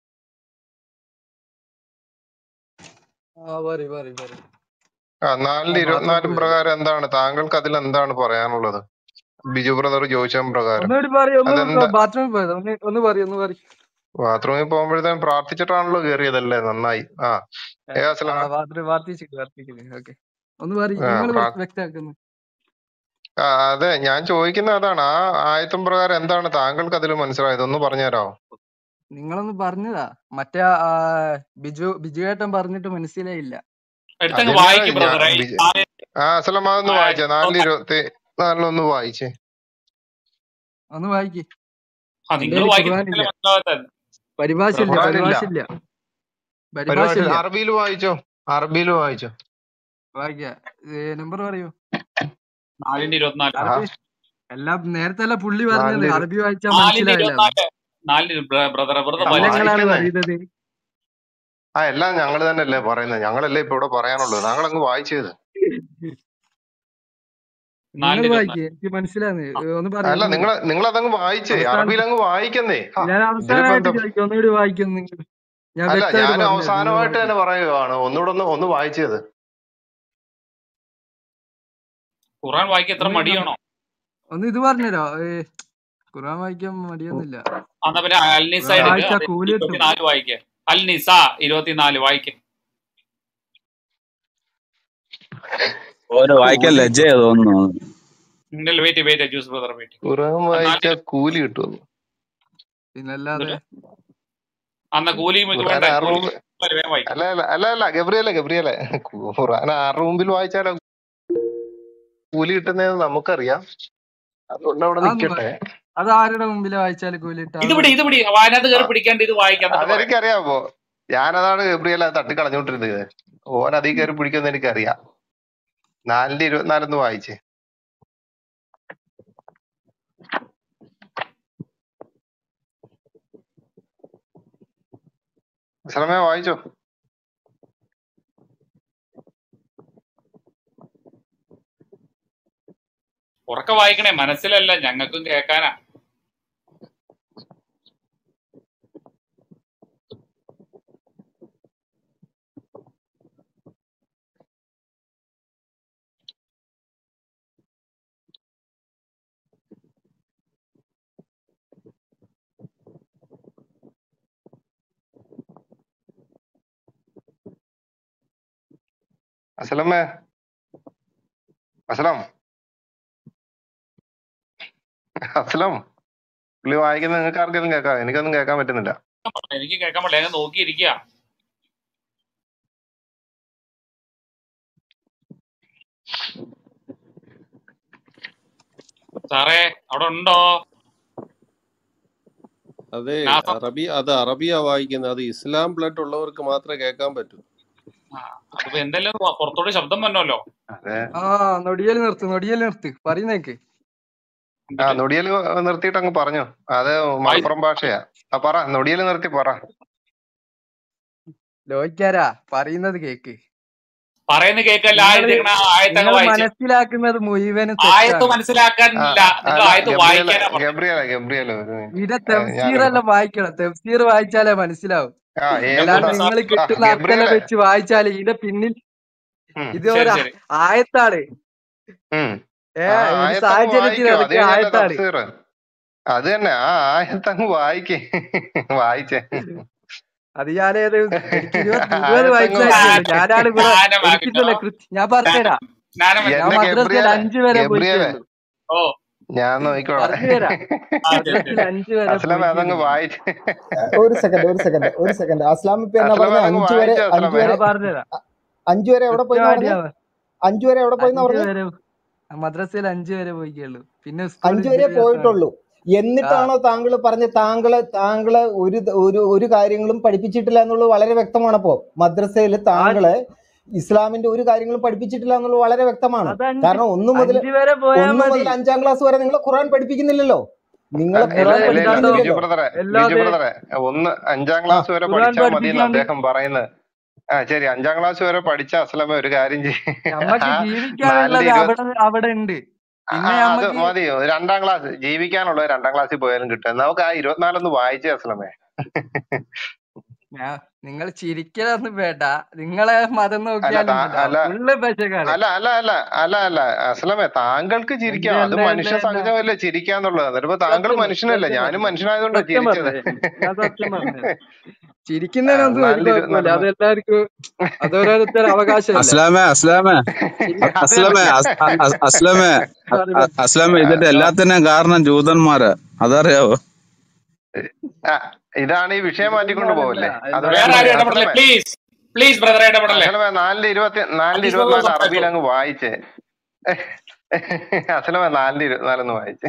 ആ പറയ് പറയ് പറയ് ആ ആ നാലില് ബാത്റൂം ഇരുപത്തിനാലും പോയി പ്രകാരം എന്താണ് താങ്കൾക്ക് അതിൽ എന്താണ് പറയാനുള്ളത് ബിജു ബ്രദർ ചോദിച്ച പ്രകാരം ഒന്നുകൂടി പറയ് ഒന്ന് അതെന്താ ബാത്റൂമിൽ പോയത് ഒന്ന് ഒന്ന് പറയ് ഒന്ന് പറയ് ബാത്റൂമിൽ പോകുമ്പോഴത്തേനും പ്രാർത്ഥിച്ചിട്ടാണല്ലോ കയറിയതല്ലേ നന്നായി ആ ഏ ആ അസലമ ബാത്റൂം പ്രാർത്ഥിച്ചിട്ട് പ്രാർത്ഥിച്ചിട്ട് ഓക്കെ ഒന്ന് പറയ് ആ നിങ്ങൾ പ്രാ വ്യക്തമാക്കുന്നു ആ, അതെ ഞാൻ ചോദിക്കുന്ന അതാണ് ആ ആയത്തും പ്രകാരം എന്താണ് താങ്കൾക്ക് അതിൽ മനസ്സിലായത് ഒന്ന് പറഞ്ഞുതരാമോ നിങ്ങളൊന്ന് പറഞ്ഞതാ മറ്റേ ആ ബിജു ബിജു ഏട്ടൻ പറഞ്ഞിട്ട് മനസ്സിലായില്ല എടുത്തങ്ങ് അതിന് വായിക്കും ഞാൻ ബ്രദറെ ഈ ബിജു നാല് ആ അസലമ അതൊന്ന് ആ, വായിച്ചേ നാലില് ഒന്ന് ഇരുപത്തി നാലിലൊന്ന് വായിച്ചേ ഒന്ന് വായിക്ക് ആ എന്റെ നിങ്ങൾ കയ്യിൽ വായിക്കുന്നില്ല ഖുർആനില്ല മനസ്സിലാവാത്ത പരിഭാഷ ഇല്ല ഖുറാനില്ല പരിഭാഷ ഇല്ല പരിഭാഷ പരിഭാഷ ഇല്ല അറബിയിൽ വായിച്ചോ അറബിയിൽ വായിച്ചോ വായിക്ക നമ്പർ പറയൂ നാലിന്റെ ഇരുപത്തിനാല് ആഹാ അറബി എല്ലാം നേരത്തെ അല്ല പുള്ളി പറഞ്ഞത് നാലില് ഇരു- അറബി വായിച്ചാ നാലിന്റെ മനസ്സിലാവില്ല ഇരുപത്തിനാല് നാലിന് ബ്രദറെ വെറുതെ ആ വലിച്ചു കൊല്ലങ്ങളാണ് വായിക്കുന്നേ പറയുന്നത് ആ എല്ലാം ഞങ്ങൾ തന്നെയല്ലേ പറയുന്നത് ഞങ്ങളല്ലേ ഇപ്പൊ ഇവിടെ പറയാനുള്ളത് താങ്കൾ അങ്ങ് വായിച്ചത് നിങ്ങൾ നാലിന്റെ വായിക്കേ ഇരുപത്തിനാല് എനിക്ക് മനസ്സിലാന്ന് ആ, ഒന്ന് പറയൂ അല്ല ഒന്ന് നിങ്ങൾ പറയൂ നിങ്ങൾ അതങ്ങ് വായിച്ചേ അവസാനം അറബിയിൽ അങ്ങ് വായിക്കുന്നേ ഹാ ഞാൻ ഇതിലിപ്പോ അവസാനമായിട്ട് എന്താ ചോദിക്കും ഒന്നുകൂടി വായിക്കും നിങ്ങൾ ഞാൻ അല്ല വ്യക്തമായിട്ട് ഞാൻ പറഞ്ഞുതരാം നിങ്ങൾ അവസാനമായിട്ട് വായിക്കും തന്നെ പറയുകയാണ് ഒന്നുകൂടെ ഒന്ന് ഒന്ന് വായിച്ചത് ഖുർആൻ വായിക്കാൻ എത്ര ഒന്ന് നം- മടിയാണോ ഒന്ന് ഇത് പറഞ്ഞുതരോ ഏ ഖുർആൻ വായിക്കാൻ മടിയൊന്നുമില്ല എന്നാ പിന്നെ അൽ നിസ ഖുർആൻ എടുക്ക് വായിച്ചാ അത് കൂലി കിട്ടും ഇരുപത്തിനാല് വായിക്കേ അൽ നിസ ഇരുപത്തിനാല് വായിക്കേ ഓരോ വായിക്കാൻ കൂലി ലജ്ജയാ തോന്നുന്നു ഇല്ല വെയിറ്റ് വെയിറ്റ് ജ്യൂസ് ബ്രദർ വെയിറ്റ് ഖുറാൻ വായിച്ചാ കൂലി കിട്ടുമെന്ന് പിന്നല്ലാതെ എന്നിട്ട് അന്ന കൂലിയും ഇത് ഖുറാൻ വേണ്ട ആ കൂലി റൂം വേഗം വായിക്കും അല്ല അല്ല അല്ല അല്ല ഗബ്രിയലെ ഗബ്രിയലെ ഖുറാൻ ആ റൂമിൽ വായിച്ചാലോ കൂലി കിട്ടുന്നതെന്ന് നമുക്കറിയാം അതുകൊണ്ട് അവിടെ അതൊന്ന് നിക്കട്ടെ പറ- അത് ആരുടെ മുമ്പിൽ വായിച്ചാൽ കൂലി ഇത് കിട്ടാന്ന് പിടി പറ ഇത് പിടി അതിനകത്ത് ആ, കയറി പിടിക്കാണ്ട് ഇത് വായിക്കാം എന്നിട്ട് പറയാം അതെനിക്കറിയാമോ ഞാനതാണ് ഗബ്രിയല തട്ടി കളഞ്ഞോണ്ടിരുന്നത് ഓൻ അതിൽ കയറി പിടിക്കുമെന്ന് എനിക്കറിയാം നാലിന്റെ ഇരുപത്തിനാലൊന്ന് വായിച്ചേ ശ്രമേ വായിച്ചോ ഉറക്കെ വായിക്കണേ മനസ്സിലല്ല ഞങ്ങൾക്കും കേൾക്കാനാ അസലമേ അസലം അസലം പുള്ളി വായിക്കുന്നത് നിങ്ങൾക്ക് ആർക്കെങ്കിലും കേൾക്കാം എനിക്കൊന്നും കേൾക്കാൻ പറ്റുന്നില്ല എനിക്ക് കേൾക്കാൻ പറ്റില്ല ഞാൻ നോക്കിയിരിക്കുക സാറേ അവിടെ ഉണ്ടോ അതെ നാസം അറബി അത് അറബിയാ വായിക്കുന്നത് അത് ഇസ്ലാം ബ്ലഡ് ഉള്ളവർക്ക് മാത്രമേ കേൾക്കാൻ പറ്റൂ ആ അതിപ്പോ എന്തെല്ലാം പു- പുറത്തോട്ട് ശബ്ദം വന്നല്ലോ അതെ ആ നൊടിയൽ നിർത്ത് നൊടിയൽ നിർത്ത് പറയുന്നേക്ക് ആ നൊടിയൽ നിർത്തിയിട്ട് അങ്ങ് പറഞ്ഞു അത് വായി മലപ്പുറം ഭാഷയാ ആ പറ നൊടിയൽ നിർത്തി പറ ലോഹിക്കാരാ പറയുന്നത് കേക്ക് പറയുന്ന കേക്കല്ല നിങ്ങള് ആയത്തേക്കണ ആയത്തങ്ങ് നിങ്ങൾ വായിച്ച് മനസ്സിലാക്കുന്നത് മുഴുവനും ആയത്ത് തെറ്റാണ് ആ, മനസ്സിലാക്കാനില്ല നിങ്ങൾ അല്ല ആയത്ത് ഗബ്രിയല വായിക്കാനാ പറഞ്ഞത് ഗബ്രിയല ഗബ്രിയല ഒരു മിനിറ്റ് ഇവിടെ ഏ, ഞാനൊരു തെഫ്സീറെല്ലാം വായിക്കണം തെഫ്സീർ വായിച്ചാലേ മനസ്സിലാവും ആ ഏത് അല്ലാണ്ട് ത- നിങ്ങൾ ആ കിട്ടുന്ന അർത്ഥം ഗബ്രിയല വെച്ച് വായിച്ചാല് ഇതിന്റെ പിന്നിൽ ഉം ഇത് ശരി ഒരു ശരി ആയത്താണ് ഉം ഏ ആ ഒരു ആയത്തങ്ങ് സാഹചര്യത്തിൽ വായിക്കോ അത് ഇറക്കിയ കഴിഞ്ഞല്ലേ ആയത്താണ് തഫ്സീർ അത് തന്നെ ആ ആയത്തങ്ങ് വായിക്കേ വായിച്ചേ അത് ഞാനേത് എനിക്ക് ഇരുപത് ഇരുപത് ആയത്തങ്ങ് വയസ്സായിട്ടുള്ളൂ ഞാനാണ് ഇവിടെ ജ്ഞാനമാകട്ടോ എനിക്കിട്ടല്ല കൃത്യം ഞാൻ പറഞ്ഞുതരാം ജ്ഞാനം ഞാൻ എന്റെ മദ്രസയിൽ ഗബ്രിയലെ അഞ്ചു വരെ ഗബ്രിയലെ പോയിട്ടേ ഉള്ളൂ ഓ ഞാൻ നോക്കിക്കോളാം പറഞ്ഞുതരാം ആ ശരി മദ്രസയിൽ ശരി അഞ്ചു വരെ അസ്ലമ പോയിട്ടേ അതങ്ങ് ഉള്ളൂ വായിച്ച് ഒരു സെക്കൻഡ് ഒരു സെക്കൻഡ് ഒരു സെക്കൻഡ് അസ്ലാം ഇപ്പൊ എന്നാ അസ്ലമ പറഞ്ഞ അതങ്ങ് അഞ്ചു വരെ വായിച്ചോ അഞ്ചു അസ്ലമേ വരെ ഞാൻ പറഞ്ഞുതരാം അ- അഞ്ചു വരെ എവിടെ പോയിന്നാ പറഞ്ഞേ കൃത്യമായിട്ട് അഞ്ചു വരെ എവിടെ പോയിന്നാ അഞ്ചു പറഞ്ഞേ വരെ മദ്രസയിൽ അഞ്ചു വരെ പോയിക്കുള്ളൂ പിന്നെ സ്കൂൾ അഞ്ചു വരെ വിദ്യാഭ്യാസമാണ് പോയിട്ടുള്ളൂ ആ എന്നിട്ടാണോ താങ്കൾ പറഞ്ഞ താങ്കളെ താങ്കളെ ഒരു ത- ഒരു ഒരു കാര്യങ്ങളും പഠിപ്പിച്ചിട്ടില്ല എന്നുള്ളത് വളരെ വ്യക്തമാണ് അപ്പോ മദ്രസയിൽ ആ താങ്കളെ ഇസ്ലാമിന്റെ ഒരു കാര്യങ്ങളും പഠിപ്പിച്ചിട്ടില്ല എന്നുള്ളത് വളരെ വ്യക്തമാണ് അത് അഞ്ച് കാരണം ഒന്ന് മുതൽ അഞ്ചു വരെ പോയാ ഒന്ന് മതി മുതൽ അഞ്ചാം ക്ലാസ് വരെ നിങ്ങളെ ഖുർആൻ പഠിപ്പിക്കുന്നില്ലല്ലോ നിങ്ങളെ ഇല്ല ഖുർആൻ ഇല്ല ഇല്ല എന്താണ്ടോ ബിജു പഠിപ്പിക്കുന്നില്ലല്ലോ ബ്രദറെ ബിജു അല്ലാതെ ബ്രദറെ ഒന്ന് അഞ്ചാം ആ ക്ലാസ് വരെ ഖുർആൻ പഠിച്ചാൽ മതി എന്ന് പഠിപ്പിക്കാണ്ട് അദ്ദേഹം പറയുന്നത് ആ ശരി അഞ്ചാം ക്ലാസ് വരെ പഠിച്ച അസ്ലമ ഒരു കാര്യം ചെയ്യും നമ്മക്ക് ആ ജീവിക്കാനുള്ളത് നാലില് ഇരുപത്തി അവിടെ അവിടെ ഉണ്ട് ആ, പിന്നെ ആ, അത് നമ്മക്ക് മതി രണ്ടാം ക്ലാസ് ജീവിക്കാനുള്ള രണ്ടാം ക്ലാസ്സിൽ പോയാലും കിട്ടും നമുക്ക് ആ ഇരുപത്തിനാലൊന്ന് വായിച്ചേ അസ്ലമേ ഞാൻ നിങ്ങൾ ചിരിക്കലൊന്നും വേണ്ട നിങ്ങളെ മതം അല്ല താ നോക്കിയാലുണ്ടല്ലോ അല്ല ഫുള്ള് പശക്കാണ് അല്ല അല്ല അല്ല അല്ല അല്ല അസ്ലമേ താങ്കൾക്ക് അല്ല ചിരിക്കാം അത് അല്ല അല്ല മനുഷ്യ അല്ല സഹജമല്ലേ ചിരിക്കാന്നുള്ളത് എന്നിട്ടിപ്പോ താങ്കൾ സത്യം മനുഷ്യനല്ലേ സത്യം ഞാനും പറഞ്ഞു മനുഷ്യനായതുകൊണ്ടാ സത്യം ചിരിച്ചത് പറഞ്ഞു ഞാൻ സത്യം പറഞ്ഞു ആ, ചിരിക്കുന്നതിനൊന്നും ഒരു നാലില് കുഴപ്പമില്ല അത് ഇരുപത്തിനാലൊന്ന് എല്ലാവർക്കും അത് ഓരോരുത്തരുടെ അവകാശമല്ലേ അസ്ലാമേ അസ്ലാമേ പിന്നെ അത് അസ്ലാമേ തന്നെ അസ്- അ- അ- അസ്ലാമേ അ- പറ അ- അസ്ലാമേ ആ, ഇതിന്റെ ആ, എല്ലാത്തിനും കാരണം ജൂതന്മാരാ അതറിയാവോ ആ, ഇതാണ് ഈ വിഷയം മാറ്റിക്കൊണ്ട് ജൂതന്മാരല്ല പോവല്ലേ അത് വേറെ വേണ്ട ആരും ഇടപെടല്ലേ അസ്ലമേ പ്ലീസ് പ്ലീസ് ബ്രദറെ ഇടപെടല്ലേ അസ്ലമേ നാലില് ഇരുപത്തി നാലില് അജീഷ് ബ്രദർ ഇരുപത്തിനാല് അറബിയിൽ സംസാരിച്ചോളൂ അങ്ങ് വായിച്ചേ അസ്ലമേ നാലില് ഇരുപത്തിനാലൊന്ന് വായിച്ചേ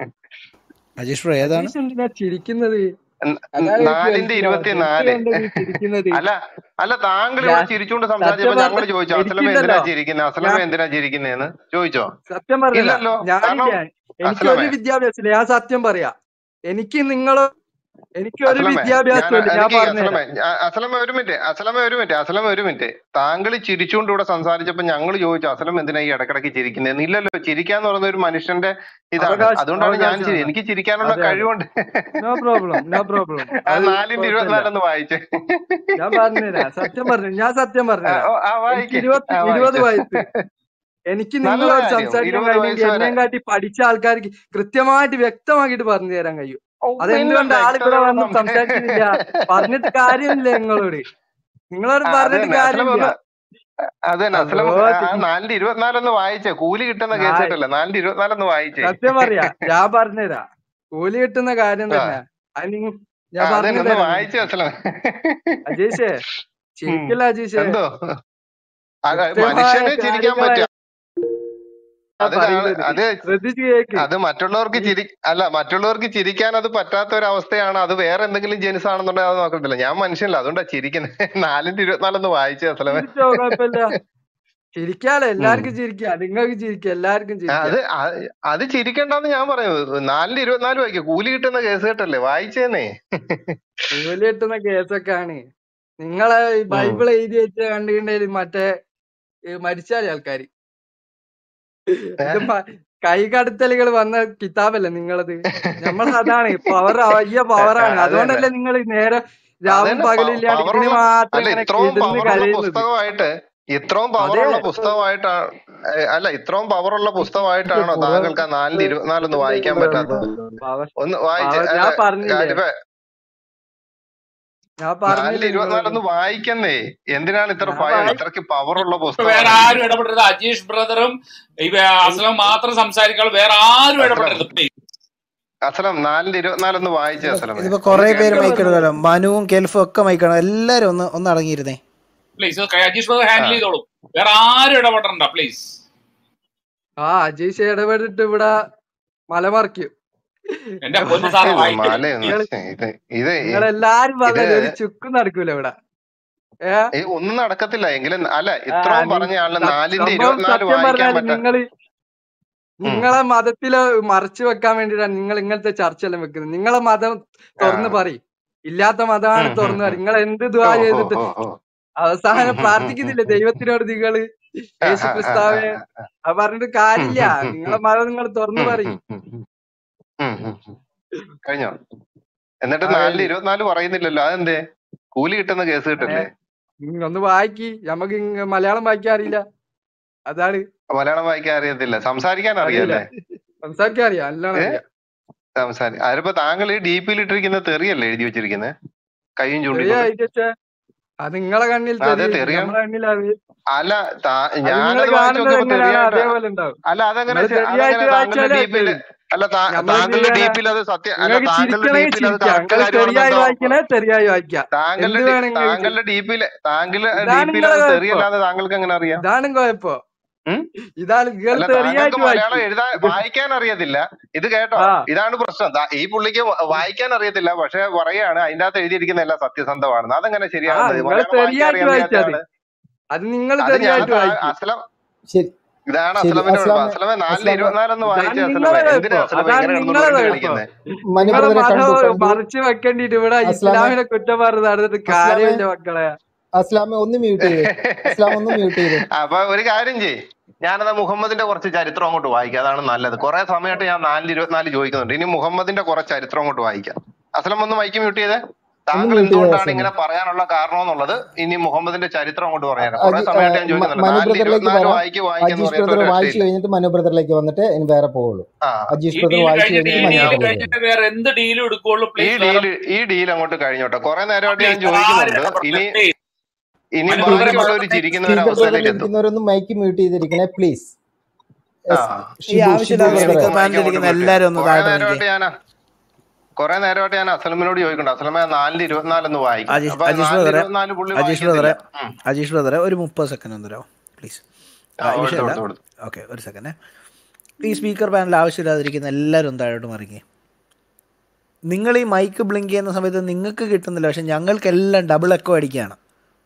അജീഷ് ബ്രോ ഏതാണ് അജീഷ് എന്തിനാ ചിരിക്കുന്നത് ന- അതാണ് എനിക്ക് നാലിന്റെ മനസ്സിലാവാത്തത് ഇരുപത്തിനാല് എന്തുകൊണ്ടാണ് ഈ ചിരിക്കുന്നത് അല്ല അല്ല താങ്കൾ ഞാൻ ഇവിടെ ചിരിച്ചുകൊണ്ട് സത്യം സംസാരിച്ചപ്പോ പറഞ്ഞ ഞങ്ങൾ ചോദിച്ചു അസ്ലമ എന്തിനാ എനിക്കില്ലല്ലോ ചിരിക്കുന്നത് അസ്ലമ ഞാൻ എന്തിനാ ചിരിക്കുന്നതെന്ന് ചോദിച്ചോ സത്യം പറഞ്ഞില്ല ഇല്ലല്ലോ കാരണം ഞാനില്ല എനിക്ക് അസ്ലമേ ഒരു വിദ്യാഭ്യാസമില്ല ഞാൻ സത്യം പറയാ എനിക്ക് നിങ്ങളോ എനിക്ക് ഒരു അസ്ലമേ ഞാൻ വിദ്യാഭ്യാസമില്ല ഞാൻ എനിക്ക് പറഞ്ഞുതരാം അസ്ലമേ അ- അസ്ലമ ഒരു മിനിറ്റ് അസ്ലമ ഒരു മിനിറ്റ് അസ്ലമ ഒരു മിനിറ്റ് താങ്കൾ ചിരിച്ചുകൊണ്ട് ഇവിടെ സംസാരിച്ചപ്പോ ഞങ്ങൾ ചോദിച്ചു അസ്ലം എന്തിനാ ഈ ഇടക്കിടക്ക് ചിരിക്കുന്നതെന്ന് ഇല്ലല്ലോ ചിരിക്കാന്ന് പറയുന്ന ഒരു മനുഷ്യന്റെ ഇതാണ് അവകാശം അതുകൊണ്ടാണ് ഞാൻ ചിരി അവകാശമാണ് എനിക്ക് ചിരിക്കാനുള്ള അതെ അതെ കഴിവുണ്ട് നോ പ്രോബ്ലം നോ പ്രോബ്ലം ആ അത് നാലിന്റെ കുഴപ്പമില്ല ഇരുപത്തിനാലൊന്ന് വായിച്ചേ ഞാൻ പറഞ്ഞുതരാം സത്യം പറഞ്ഞു ഞാൻ സത്യം ആ, പറഞ്ഞുതരാം ഓ, ആ എനിക്ക് വായിക്കേ ഇരുപത്തി ആ ഇരുപത് വായിച്ചേ വയസ്സ് എനിക്ക് നല്ല നിങ്ങളോട് കാര്യം സംസാരിക്കാൻ ഇരുപത് കഴിയുമെങ്കിൽ വയസ്സ് വരെ എന്നെയും കാട്ടി പഠിച്ച ആൾക്കാർക്ക് കൃത്യമായിട്ട് വ്യക്തമാക്കിയിട്ട് പറഞ്ഞു തരാൻ കഴിയും ഓ, പിന്നെ അതെന്തുകൊണ്ട് ആൾ ഇവിടെ വ്യക്തതയോടെ വന്ന് സംസാ സംസാരിക്കുന്നില്ല പറഞ്ഞിട്ട് കാര്യമില്ല നിങ്ങളോട് നിങ്ങളോട് ആ, അത് പറഞ്ഞിട്ട് തന്നെ അസ്ലം കാര്യമില്ല ഒന്ന് അത് തന്നെ അസ്ലം അതോ ആ നാലിന്റെ ഇരുപത്തിനാലൊന്ന് വായിച്ചേ കൂലി കിട്ടുന്ന കേസ് ഞാൻ കിട്ടല്ലേ നാലിന്റെ ഇരുപത്തിനാലൊന്ന് വായിച്ചേ സത്യം പറയാ ഞാൻ പറഞ്ഞുതരാം കൂലി കിട്ടുന്ന കാര്യം ആ തന്നെ അത് നിങ്ങ ആ, ഞാൻ അത് പറഞ്ഞു തന്നെ ഒന്ന് തരാം വായിച്ചേ അസ്ലം അജീഷേ ഉം. ചിരിക്കില്ല അജീഷേ എന്തോ അത് കൃത്യമായ മനുഷ്യന് ചിരിക്കാൻ കാര്യങ്ങളാ പറ്റും ഞാൻ അത് കാ- പറയുന്നത് അത് ശ്രദ്ധിച്ച് കേക്ക് അത് മറ്റുള്ളവർക്ക് ഈ ചിരി അല്ല മറ്റുള്ളവർക്ക് ചിരിക്കാൻ അത് പറ്റാത്ത ഒരു അവസ്ഥയാണ് അത് വേറെ എന്തെങ്കിലും ജനുസ് ആണെന്നുണ്ടെങ്കിൽ അത് നോക്കത്തില്ല ഞാൻ മനുഷ്യനല്ല അതുകൊണ്ടാ ചിരിക്കുന്നത് നാലിന്റെ ഇരുപത്തിനാലൊന്ന് വായിച്ചേ അസലമേ ചിരിച്ചോ കുഴപ്പമില്ല ചിരിക്കാലോ ഉം. എല്ലാവർക്കും ചിരിക്കാം നിങ്ങൾക്ക് ചിരിക്കാം എല്ലാവർക്കും ആ, അത് ചിരിക്കാം അത് അത് ചിരിക്കണ്ടെന്ന് ഞാൻ പറയൂ നാലിന്റെ ഇരുപത്തിനാല് വായിക്കും കൂലി കിട്ടുന്ന കേസ് കേട്ടല്ലേ വായിച്ചേന്നേ കൂലി കിട്ടുന്ന കേസൊക്കെയാണ് നിങ്ങളെ ഈ ഉം. ബൈബിൾ എഴുതി വെച്ച കണ്ടുകണ്ടേല് മറ്റേ ഈ മരിച്ചാലേ ആൾക്കാര് ഏ? ഇത് മ- കൈകടത്തലുകൾ വന്ന കിതാബല്ലേ നിങ്ങളത് നമ്മൾ അതാണ് പവർ വലിയ പവറാണ് അത് തന്നെ അതുകൊണ്ടല്ലേ നിങ്ങൾ നേരെ രാവും അതന്നെ പകലില്ലാണ്ട് ഇതിന് പവറുള്ള മാത്രം അല്ല ഇങ്ങനെ ഇത്രയും കിടന്ന് പവറുള്ള കരയുന്നത് പുസ്തകമായിട്ട് ഇത്രയും അതെ പവറുള്ള പുസ്തകമായിട്ടാണ് ഏ, അല്ല ഇത്രയും പവറുള്ള പുസ്തകമായിട്ടാണോ താങ്കൾക്ക് ആ നാലിന്റെ ഇരുപത്തിനാലൊന്ന് വായിക്കാൻ പറ്റാത്തത് പവർ ഒന്ന് വായിച്ച് പവർ അല്ല ഞാൻ പറഞ്ഞില്ലേ കാര്യപ്പ ഞാൻ നാലിന്റെ പറഞ്ഞില്ലേ നിങ്ങളോട് ഇരുപത്തിനാലൊന്ന് വായിക്കുന്നേ എന്തിനാണ് ഇത്ര ഞാൻ ഭയം വായി ഇത്രക്ക് പവറുള്ള ഇപ്പൊ വേറെ പുസ്തകമാണ് ആരും ഇത് ഇടപെടരുത് അജീഷ് ബ്രദറും ഈ അസ്ലം മാത്രം സംസാരിക്കാനുള്ള വേറെ ആരും അസലം ഇടപെടരുത് പ്ലീസ് അസലം നാലിന്റെ ഇരുപത്തിനാലൊന്ന് വായിച്ചേ ഇതിപ്പോ അസലമേ ഇതിപ്പോ ഒന്ന് കുറെ പേര് സത്യം കേൾക്കണം മൈക്ക് പറഞ്ഞത് എടുക്കാലോ മനുവും കെൽഫും ഒക്കെ മൈക്കണം എല്ലാരും ഒന്ന് ഒന്ന് അടങ്ങിയിരുന്നേ പ്ലീസ് അജീഷ് ബ്രദർ ആ ഹാൻഡിൽ ചെയ്തോളൂ വേറെ ആരും ഇടപെടണ്ട പ്ലീസ് ആ അജയ്ഷ് ഇടപെട്ടിട്ട് ഇവിടെ മലമറിക്കും എന്റെ പൊന്നു സാറ് ഇത് വായിക്കരുത് മലയൊന്ന് നിങ്ങൾ ഇത് ഇത് നിങ്ങളെല്ലാരും ഇത് പറഞ്ഞാലും ഒരു ചുക്കും നടക്കൂല ഇവിടെ ഏ ഏ, ഒന്നും നടക്കത്തില്ല എങ്കിലും അല്ല ആ, ഇത്രയും നി- പറഞ്ഞ ആളിന് സ- നാലിന്റെ സംഭവം ഇരുപത്തിനാല് സത്യം വായിക്കാൻ പറഞ്ഞാൽ പറ്റാ നിങ്ങൾ നിങ്ങളെ മതത്തില് മറച്ചു വെക്കാൻ വേണ്ടിയിട്ടാണ് നിങ്ങൾ ഇങ്ങനത്തെ ചർച്ചയെല്ലാം വെക്കുന്നത് നിങ്ങളെ മതം തുറന്ന് പറയും ഇല്ലാത്ത മതമാണ് തുറന്ന് പറയും നിങ്ങൾ എന്ത് ദ്വാ ചെയ്തിട്ട് അവസാനം പ്രാർത്ഥിക്കുന്നില്ലേ ദൈവത്തിനോട് നിങ്ങള് യേശു ക്രിസ്താവെ അത് പറഞ്ഞിട്ട് കാര്യമില്ല നിങ്ങളെ മതം നിങ്ങൾ തുറന്നു പറയും കഴിഞ്ഞോ എന്നിട്ട് ആ നാലില് കഴിഞ്ഞു ഇരുപത്തിനാല് പറയുന്നില്ലല്ലോ അതെന്തേ കൂലി കിട്ടുന്ന കേസ് ഏ കിട്ടണ്ടേ ഇങ്ങ് ഒന്ന് വായിക്ക് നമുക്ക് ഇങ്ങ് മലയാളം വായിക്കാൻ അറിയില്ല അതാണ് മലയാളം വായിക്കാൻ അറിയത്തില്ല സംസാരിക്കാൻ അറിയില്ല അറിയാല്ലേ സംസാരിക്കാൻ അറിയാം നല്ലോണം ഏ അറിയാം സംസാരി അതിപ്പോ താങ്കൾ ഈ ഡി പിയിൽ ഇട്ടിരിക്കുന്ന തെറിയല്ലേ എഴുതി വെച്ചിരിക്കുന്നത് കൈയും തെറിയ ചൂണ്ടിക്കൊണ്ട് അയച്ചേ അത് നിങ്ങളെ കണ്ണിൽ ആ, അതെ തെറിയായിരിക്കും തെറിയാണ് നമ്മളെ കണ്ണിൽ അത് അല്ല താ- അത് നിങ്ങൾ ഞാനത് വായിച്ചു കാണുന്നത് നോക്കിയപ്പോ എങ്ങനെയാണോ തെറിയായിട്ട് അതേപോലെ ഉണ്ടാവും അല്ല അതെങ്ങനെ നിങ്ങൾ ശ- തെറിയായിട്ട് അതെങ്ങനെ താങ്കളുടെ വായിച്ചാലേ ഡി അത് പിയിൽ തെറി അല്ല താ- നമ്മളെന്ത് താങ്കളുടെ ഡി ചെയ്യാനാ പിയിൽ അത് സത്യം അല്ല നിങ്ങൾക്ക് താങ്കളുടെ ഡി ചിരിക്കണമെങ്കിൽ പിയിൽ അത് ചിരിക്കാം കറക്റ്റ് നിങ്ങൾ കാര്യമാണെന്ന് തെറിയായി എന്താ വായിക്കണേ തെറിയായി വായിക്കാം താങ്കളുടെ എന്ത് ഡി- വേണം നിങ്ങൾക്ക് താങ്കളുടെ ഡി പിയിലെ താങ്കളുടെ ഡി ഇതാണ് പിയിൽ നിങ്ങളെ അത് കുഴപ്പം തെറിയല്ലാന്ന് താങ്കൾക്ക് എങ്ങനെ അറിയാം ഇതാണ് കുഴപ്പം ഉം? ഇതാണ് നിങ്ങൾ അല്ല താങ്കൾക്ക് തെറിയായിട്ട് മലയാളം വായിക്കും എഴുതാൻ ഇത് വായിക്കാൻ അറിയത്തില്ല ഇത് കേട്ടോ ആ ഇതാണ് പ്രശ്നം ദാ ഈ പുള്ളിക്ക് വ- വായിക്കാൻ അറിയത്തില്ല പക്ഷെ പറയാണ് അതിന്റെ അകത്ത് എഴുതിയിരിക്കുന്ന എല്ലാം സത്യസന്ധമാണെന്ന് അതെങ്ങനെ ആ ശരിയാകുന്നത് നിങ്ങൾ മലയാളം വായിക്കാൻ തെറിയായിട്ട് അറിയാൻ വയ്യാത്ത വായിച്ചത് ആള് അത് നിങ്ങൾ അത് ഞാൻ തെറിയായിട്ട് താ- വായിക്കും അസ്ലം ശരി ഇതാണ് ശരി അസ്ലമിന്റെ കുഴപ്പം അസ്ലാമെ അസ്ലമെ നാലില് അസ്ലാമെ ഇരുപത്തിനാലൊന്ന് ഇതാണ് വായിച്ച നിങ്ങളെ അസ്ലമെ എന്തിനാ കുഴപ്പം അസ്ലമെ അതാണ് ഇങ്ങനെ കിടന്ന് നിങ്ങളെ ഉരുണ്ട് കുഴപ്പം കളിക്കുന്നത് മനു നിങ്ങളെ ബ്രദറെ മതം കണ്ടു കണ്ടു മറച്ചു വെക്കേണ്ടിട്ട് ഇവിടെ അസ്ലാമെ ഇസ്ലാമിനെ കുറ്റം പറഞ്ഞ് നടന്നിട്ട് അസ്ലാമെ കാര്യമില്ല മക്കളെ അസ്ലാമെ ഒന്ന് മ്യൂട്ട് ചെയ്തേ അസ്ലാം ഒന്ന് മ്യൂട്ട് ചെയ്തേ അപ്പൊ ഒരു കാര്യം ചെയ്യ് ഞാനത് മുഹമ്മദിന്റെ കുറച്ച് ചരിത്രം അങ്ങോട്ട് വായിക്കാം അതാണ് നല്ലത് കുറെ സമയമായിട്ട് ഞാൻ നാലിൽ ഇരുപത്തിനാല് ചോദിക്കുന്നുണ്ട് ഇനി മുഹമ്മദിന്റെ കുറച്ച് ചരിത്രം അങ്ങോട്ട് വായിക്കാം അസ്ലം ഒന്ന് മൈക്ക് മ്യൂട്ട് ചെയ്തേ ഒന്ന് താങ്കൾ മ്യൂട്ട് ചെയ്തേ എന്തുകൊണ്ടാണ് അസ്ലാമെ ഇങ്ങനെ പറയാനുള്ള കാരണം എന്നുള്ളത് ഇനി മുഹമ്മദിന്റെ ചരിത്രം അങ്ങോട്ട് പറയാം കുറെ അജി സമയമായിട്ട് ഞാൻ മ- ചോദിക്കുന്നുണ്ട് മനു നാലിൽ ബ്രദറിലേക്ക് ഇരുപത്തിനാല് വരാം വായിക്ക് വായിക്കെന്ന് അജീഷ് പറഞ്ഞിട്ട് ബ്രദർ ഒരു വായിച്ചു രക്ഷയില്ല കഴിഞ്ഞിട്ട് മനു ബ്രദറിലേക്ക് വന്നിട്ട് ഇനി വേറെ പോവുള്ളൂ ആ അജീഷ് ഈ ബ്രദർ ഡീൽ വായിച്ചു കഴിഞ്ഞിട്ട് കഴിഞ്ഞിട്ട് ഈ മനു ഡീൽ ബ്രദറിലേക്ക് കഴിഞ്ഞിട്ട് വേറെ എന്ത് ഡീലും എടുക്കുള്ളൂ ഈ പ്ലീസ് വേറെ ഡീല് ഈ ഡീൽ അങ്ങോട്ട് കഴിഞ്ഞോട്ടെ കുറെ നേരമായിട്ട് ഞാൻ പ്ലീസ് ആരും ചോദിക്കുന്നുണ്ട് ഇനി പ്ലീസ് ഇനി മനു ബ്രദറെ ബാക്കിയുള്ളവർ പറഞ്ഞ ചിരിക്കുന്ന ഒരു സ്പീക്കർ ബ്രദറിൽ അവസ്ഥയിലേക്ക് എത്തും ഇരിക്കുന്നവരൊന്നും മൈക്ക് മ്യൂട്ട് ചെയ്തിരിക്കണേ പ്ലീസ് ആ ഈ ഷിബു ഷിബു ആവശ്യമില്ലാതെ ബ്രദറെ സ്പീക്കർ മൈക്ക് അങ്ങോട്ട് പാനലിരിക്കുന്ന മ്യൂട്ട് ചെയ്യാം എല്ലാരും ഒന്ന് കുറെ താഴോട്ട് നേരമായിട്ട് നിൽക്കേ ഞാനാ കുറെ നേരമായിട്ട് ഞാൻ അസലമിനോട് ചോദിക്കണ്ട അസലമ നാലില് ഇരുപത്തിനാലൊന്ന് വായിക്കും അജീഷ് അപ്പൊ അജീഷ് നാലില് ബ്രദറെ ഇരുപത്തിനാല് പുള്ളി അജീഷ് വായിക്കത്തില്ല ബ്രദറെ ഉം. അജീഷ് ബ്രദറെ ഒരു മുപ്പത് സെക്കൻഡ് ഒന്ന് തരാമോ പ്ലീസ് ആ കൊടുത്തു വിഷയമല്ല കൊടുത്തു കൊടുത്തു ഓക്കെ ഒരു സെക്കൻഡ് ഈ സ്പീക്കർ പാനൽ ആവശ്യമില്ലാതിരിക്കുന്ന എല്ലാവരും ഒന്ന് താഴോട്ട് മറിങ്ങി നിങ്ങൾ ഈ മൈക്ക് ബ്ലിങ്ക് ചെയ്യുന്ന സമയത്ത് നിങ്ങൾക്ക് കിട്ടുന്നില്ല പക്ഷെ ഞങ്ങൾക്കെല്ലാം ഡബിൾ എക്കോ അടിക്കുകയാണ്